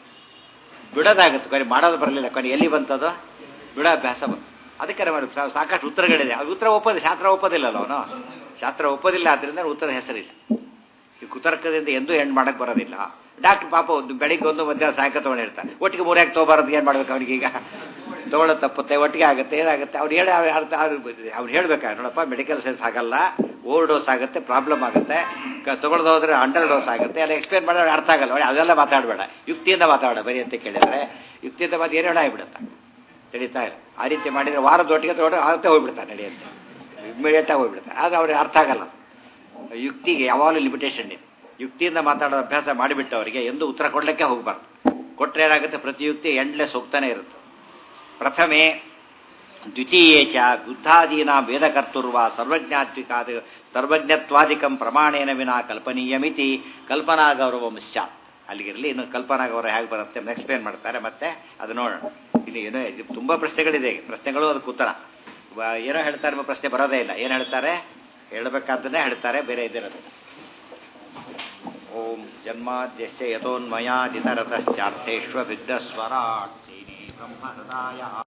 ಬಿಡೋದಾಗುತ್ತೆ ಕೊನೆ ಮಾಡೋದು ಬರಲಿಲ್ಲ ಕೊನೆ ಎಲ್ಲಿ ಬಂತದು ಬಿಡೋ ಅಭ್ಯಾಸ ಬಂತು ಅದಕ್ಕೆ ನಮ್ಮ ಸಾ- ಸಾಕಷ್ಟು ಉತ್ತರಗಳಿದೆ ಅದು ಉತ್ತರ ಒಪ್ಪೋದು ಶಾಸ್ತ್ರ ಒಪ್ಪೋದಿಲ್ಲಲ್ಲ ಅವನು ಶಾಸ್ತ್ರ ಒಪ್ಪೋದಿಲ್ಲ ಆದ್ದರಿಂದ ಉತ್ತರ ಹೆಸರಿಲ್ಲ ಈ ಕುತರ್ಕದಿಂದ ಎಂದೂ ಹೆಣ್ಣು ಮಾಡಕ್ಕೆ ಬರೋದಿಲ್ಲ ಡಾಕ್ಟರ್ ಪಾಪ ಒಂದು ಬೆಳಿಗ್ಗೆ ಒಂದು ಮಧ್ಯಾಹ್ನ ಸಾಯಂಕಾಲ ತೊಗೊಂಡಿರ್ತಾನೆ ಒಟ್ಟಿಗೆ ಮೂರ್ಯಾಕೆ ತೊಗೊಬಾರದು ಏನು ಮಾಡ್ಬೇಕು ಅವನಿಗೆ ಈಗ ತೊಗೊಳ್ಳೋದು ತಪ್ಪುತ್ತೆ ಒಟ್ಟಿಗೆ ಆಗುತ್ತೆ ಏನಾಗುತ್ತೆ ಅವ್ರು ಹೇಳಿ ಅರ್ಥ ಅವ್ರು ಹೇಳ್ಬೇಕಾದ್ರೆ ನೋಡಪ್ಪ ಮೆಡಿಕಲ್ ಸೈನ್ಸ್ ಆಗಲ್ಲ ಓವರ್ ಡೋಸ್ ಆಗುತ್ತೆ ಪ್ರಾಬ್ಲಮ್ ಆಗುತ್ತೆ ತೊಗೊಳ್ದು ಹೋದ್ರೆ ಅಂಡರ್ ಡೋಸ್ ಆಗುತ್ತೆ ಎಲ್ಲ ಎಕ್ಸ್ಪ್ಲೇನ್ ಮಾಡಿದ್ರೆ ಅರ್ಥ ಆಗಲ್ಲ ಒಳ್ಳೆ ಅದೆಲ್ಲ ಮಾತಾಡಬೇಡ ಯುಕ್ತಿಯಿಂದ ಮಾತಾಡ ಬರೀ ಅಂತ ಕೇಳಿದ್ರೆ ಯುಕ್ತಿಯಿಂದ ಮಾತು ಏನೋ ಆಗಿಬಿಡುತ್ತೆ ತಿಳಿತಾ ಇಲ್ಲ ಆ ರೀತಿ ಮಾಡಿದರೆ ವಾರದೊಟ್ಟಿಗೆ ತೊಗೊಂಡು ಆಗುತ್ತೆ ಹೋಗ್ಬಿಡ್ತಾರೆ ನಡೆಯುತ್ತೆ ಇಮ್ಮಿಡಿಯೇಟಾಗಿ ಹೋಗ್ಬಿಡ್ತಾರೆ ಆಗ ಅವ್ರಿಗೆ ಅರ್ಥ ಆಗಲ್ಲ ಯುಕ್ತಿಗೆ ಯಾವಾಗಲೂ ಲಿಮಿಟೇಷನ್ ಇದೆ ಯುಕ್ತಿಯಿಂದ ಮಾತಾಡೋ ಅಭ್ಯಾಸ ಮಾಡಿಬಿಟ್ಟು ಅವರಿಗೆ ಎಂದು ಉತ್ತರ ಕೊಡಲಿಕ್ಕೆ ಹೋಗಬಾರ್ದು ಕೊಟ್ಟರೆ ಏನಾಗುತ್ತೆ ಪ್ರತಿ ಯುಕ್ತಿ ಎಂಡ್ಲೆಸ್ ಹೋಗ್ತಾನೆ ಇರುತ್ತೆ ಪ್ರಥಮೆ ದ್ವಿತೀಯೇ ಚ ಬುದ್ಧಾದೀನ ವೇದಕರ್ತುರ್ವ ಸರ್ವಜ್ಞಾತ್ವಿಕಾದ ಸರ್ವಜ್ಞತ್ವಾದಿಕಂ ಪ್ರಮಾಣೇನ ವಿನಾ ಕಲ್ಪನೀಯಮಿತಿ ಕಲ್ಪನಾ ಗೌರವ ಸ್ಯಾತ್ ಅಲ್ಲಿಗಿರಲಿ ಇನ್ನು ಕಲ್ಪನಾ ಗೌರವ ಹೇಗೆ ಬರುತ್ತೆ ಎಕ್ಸ್ಪ್ಲೇನ್ ಮಾಡ್ತಾರೆ ಮತ್ತೆ ಅದು ನೋಡೋಣ ಇಲ್ಲಿ ಏನೋ ಇದು ತುಂಬ ಪ್ರಶ್ನೆಗಳಿದೆ ಪ್ರಶ್ನೆಗಳು ಅದಕ್ಕೆ ಉತ್ತರ ವ- ಏನೋ ಹೇಳ್ತಾರೆ ಎಂಬ ಪ್ರಶ್ನೆ ಬರೋದೇ ಇಲ್ಲ ಏನು ಹೇಳ್ತಾರೆ ಹೇಳಬೇಕಾದ್ದನ್ನೇ ಹೇಳ್ತಾರೆ ಬೇರೆ ಇದಿರೋದು ಓಂ ಜನ್ಮಾದ್ಯಸ್ಯ ಯಥೋನ್ಮಯಾದಿತರತಶ್ಚಾರ್ಥೇಶ್ವ ವಿದ್ಯಸ್ವರಾಟ್ ಬ್ರಹ್ಮ ಹೃದಯ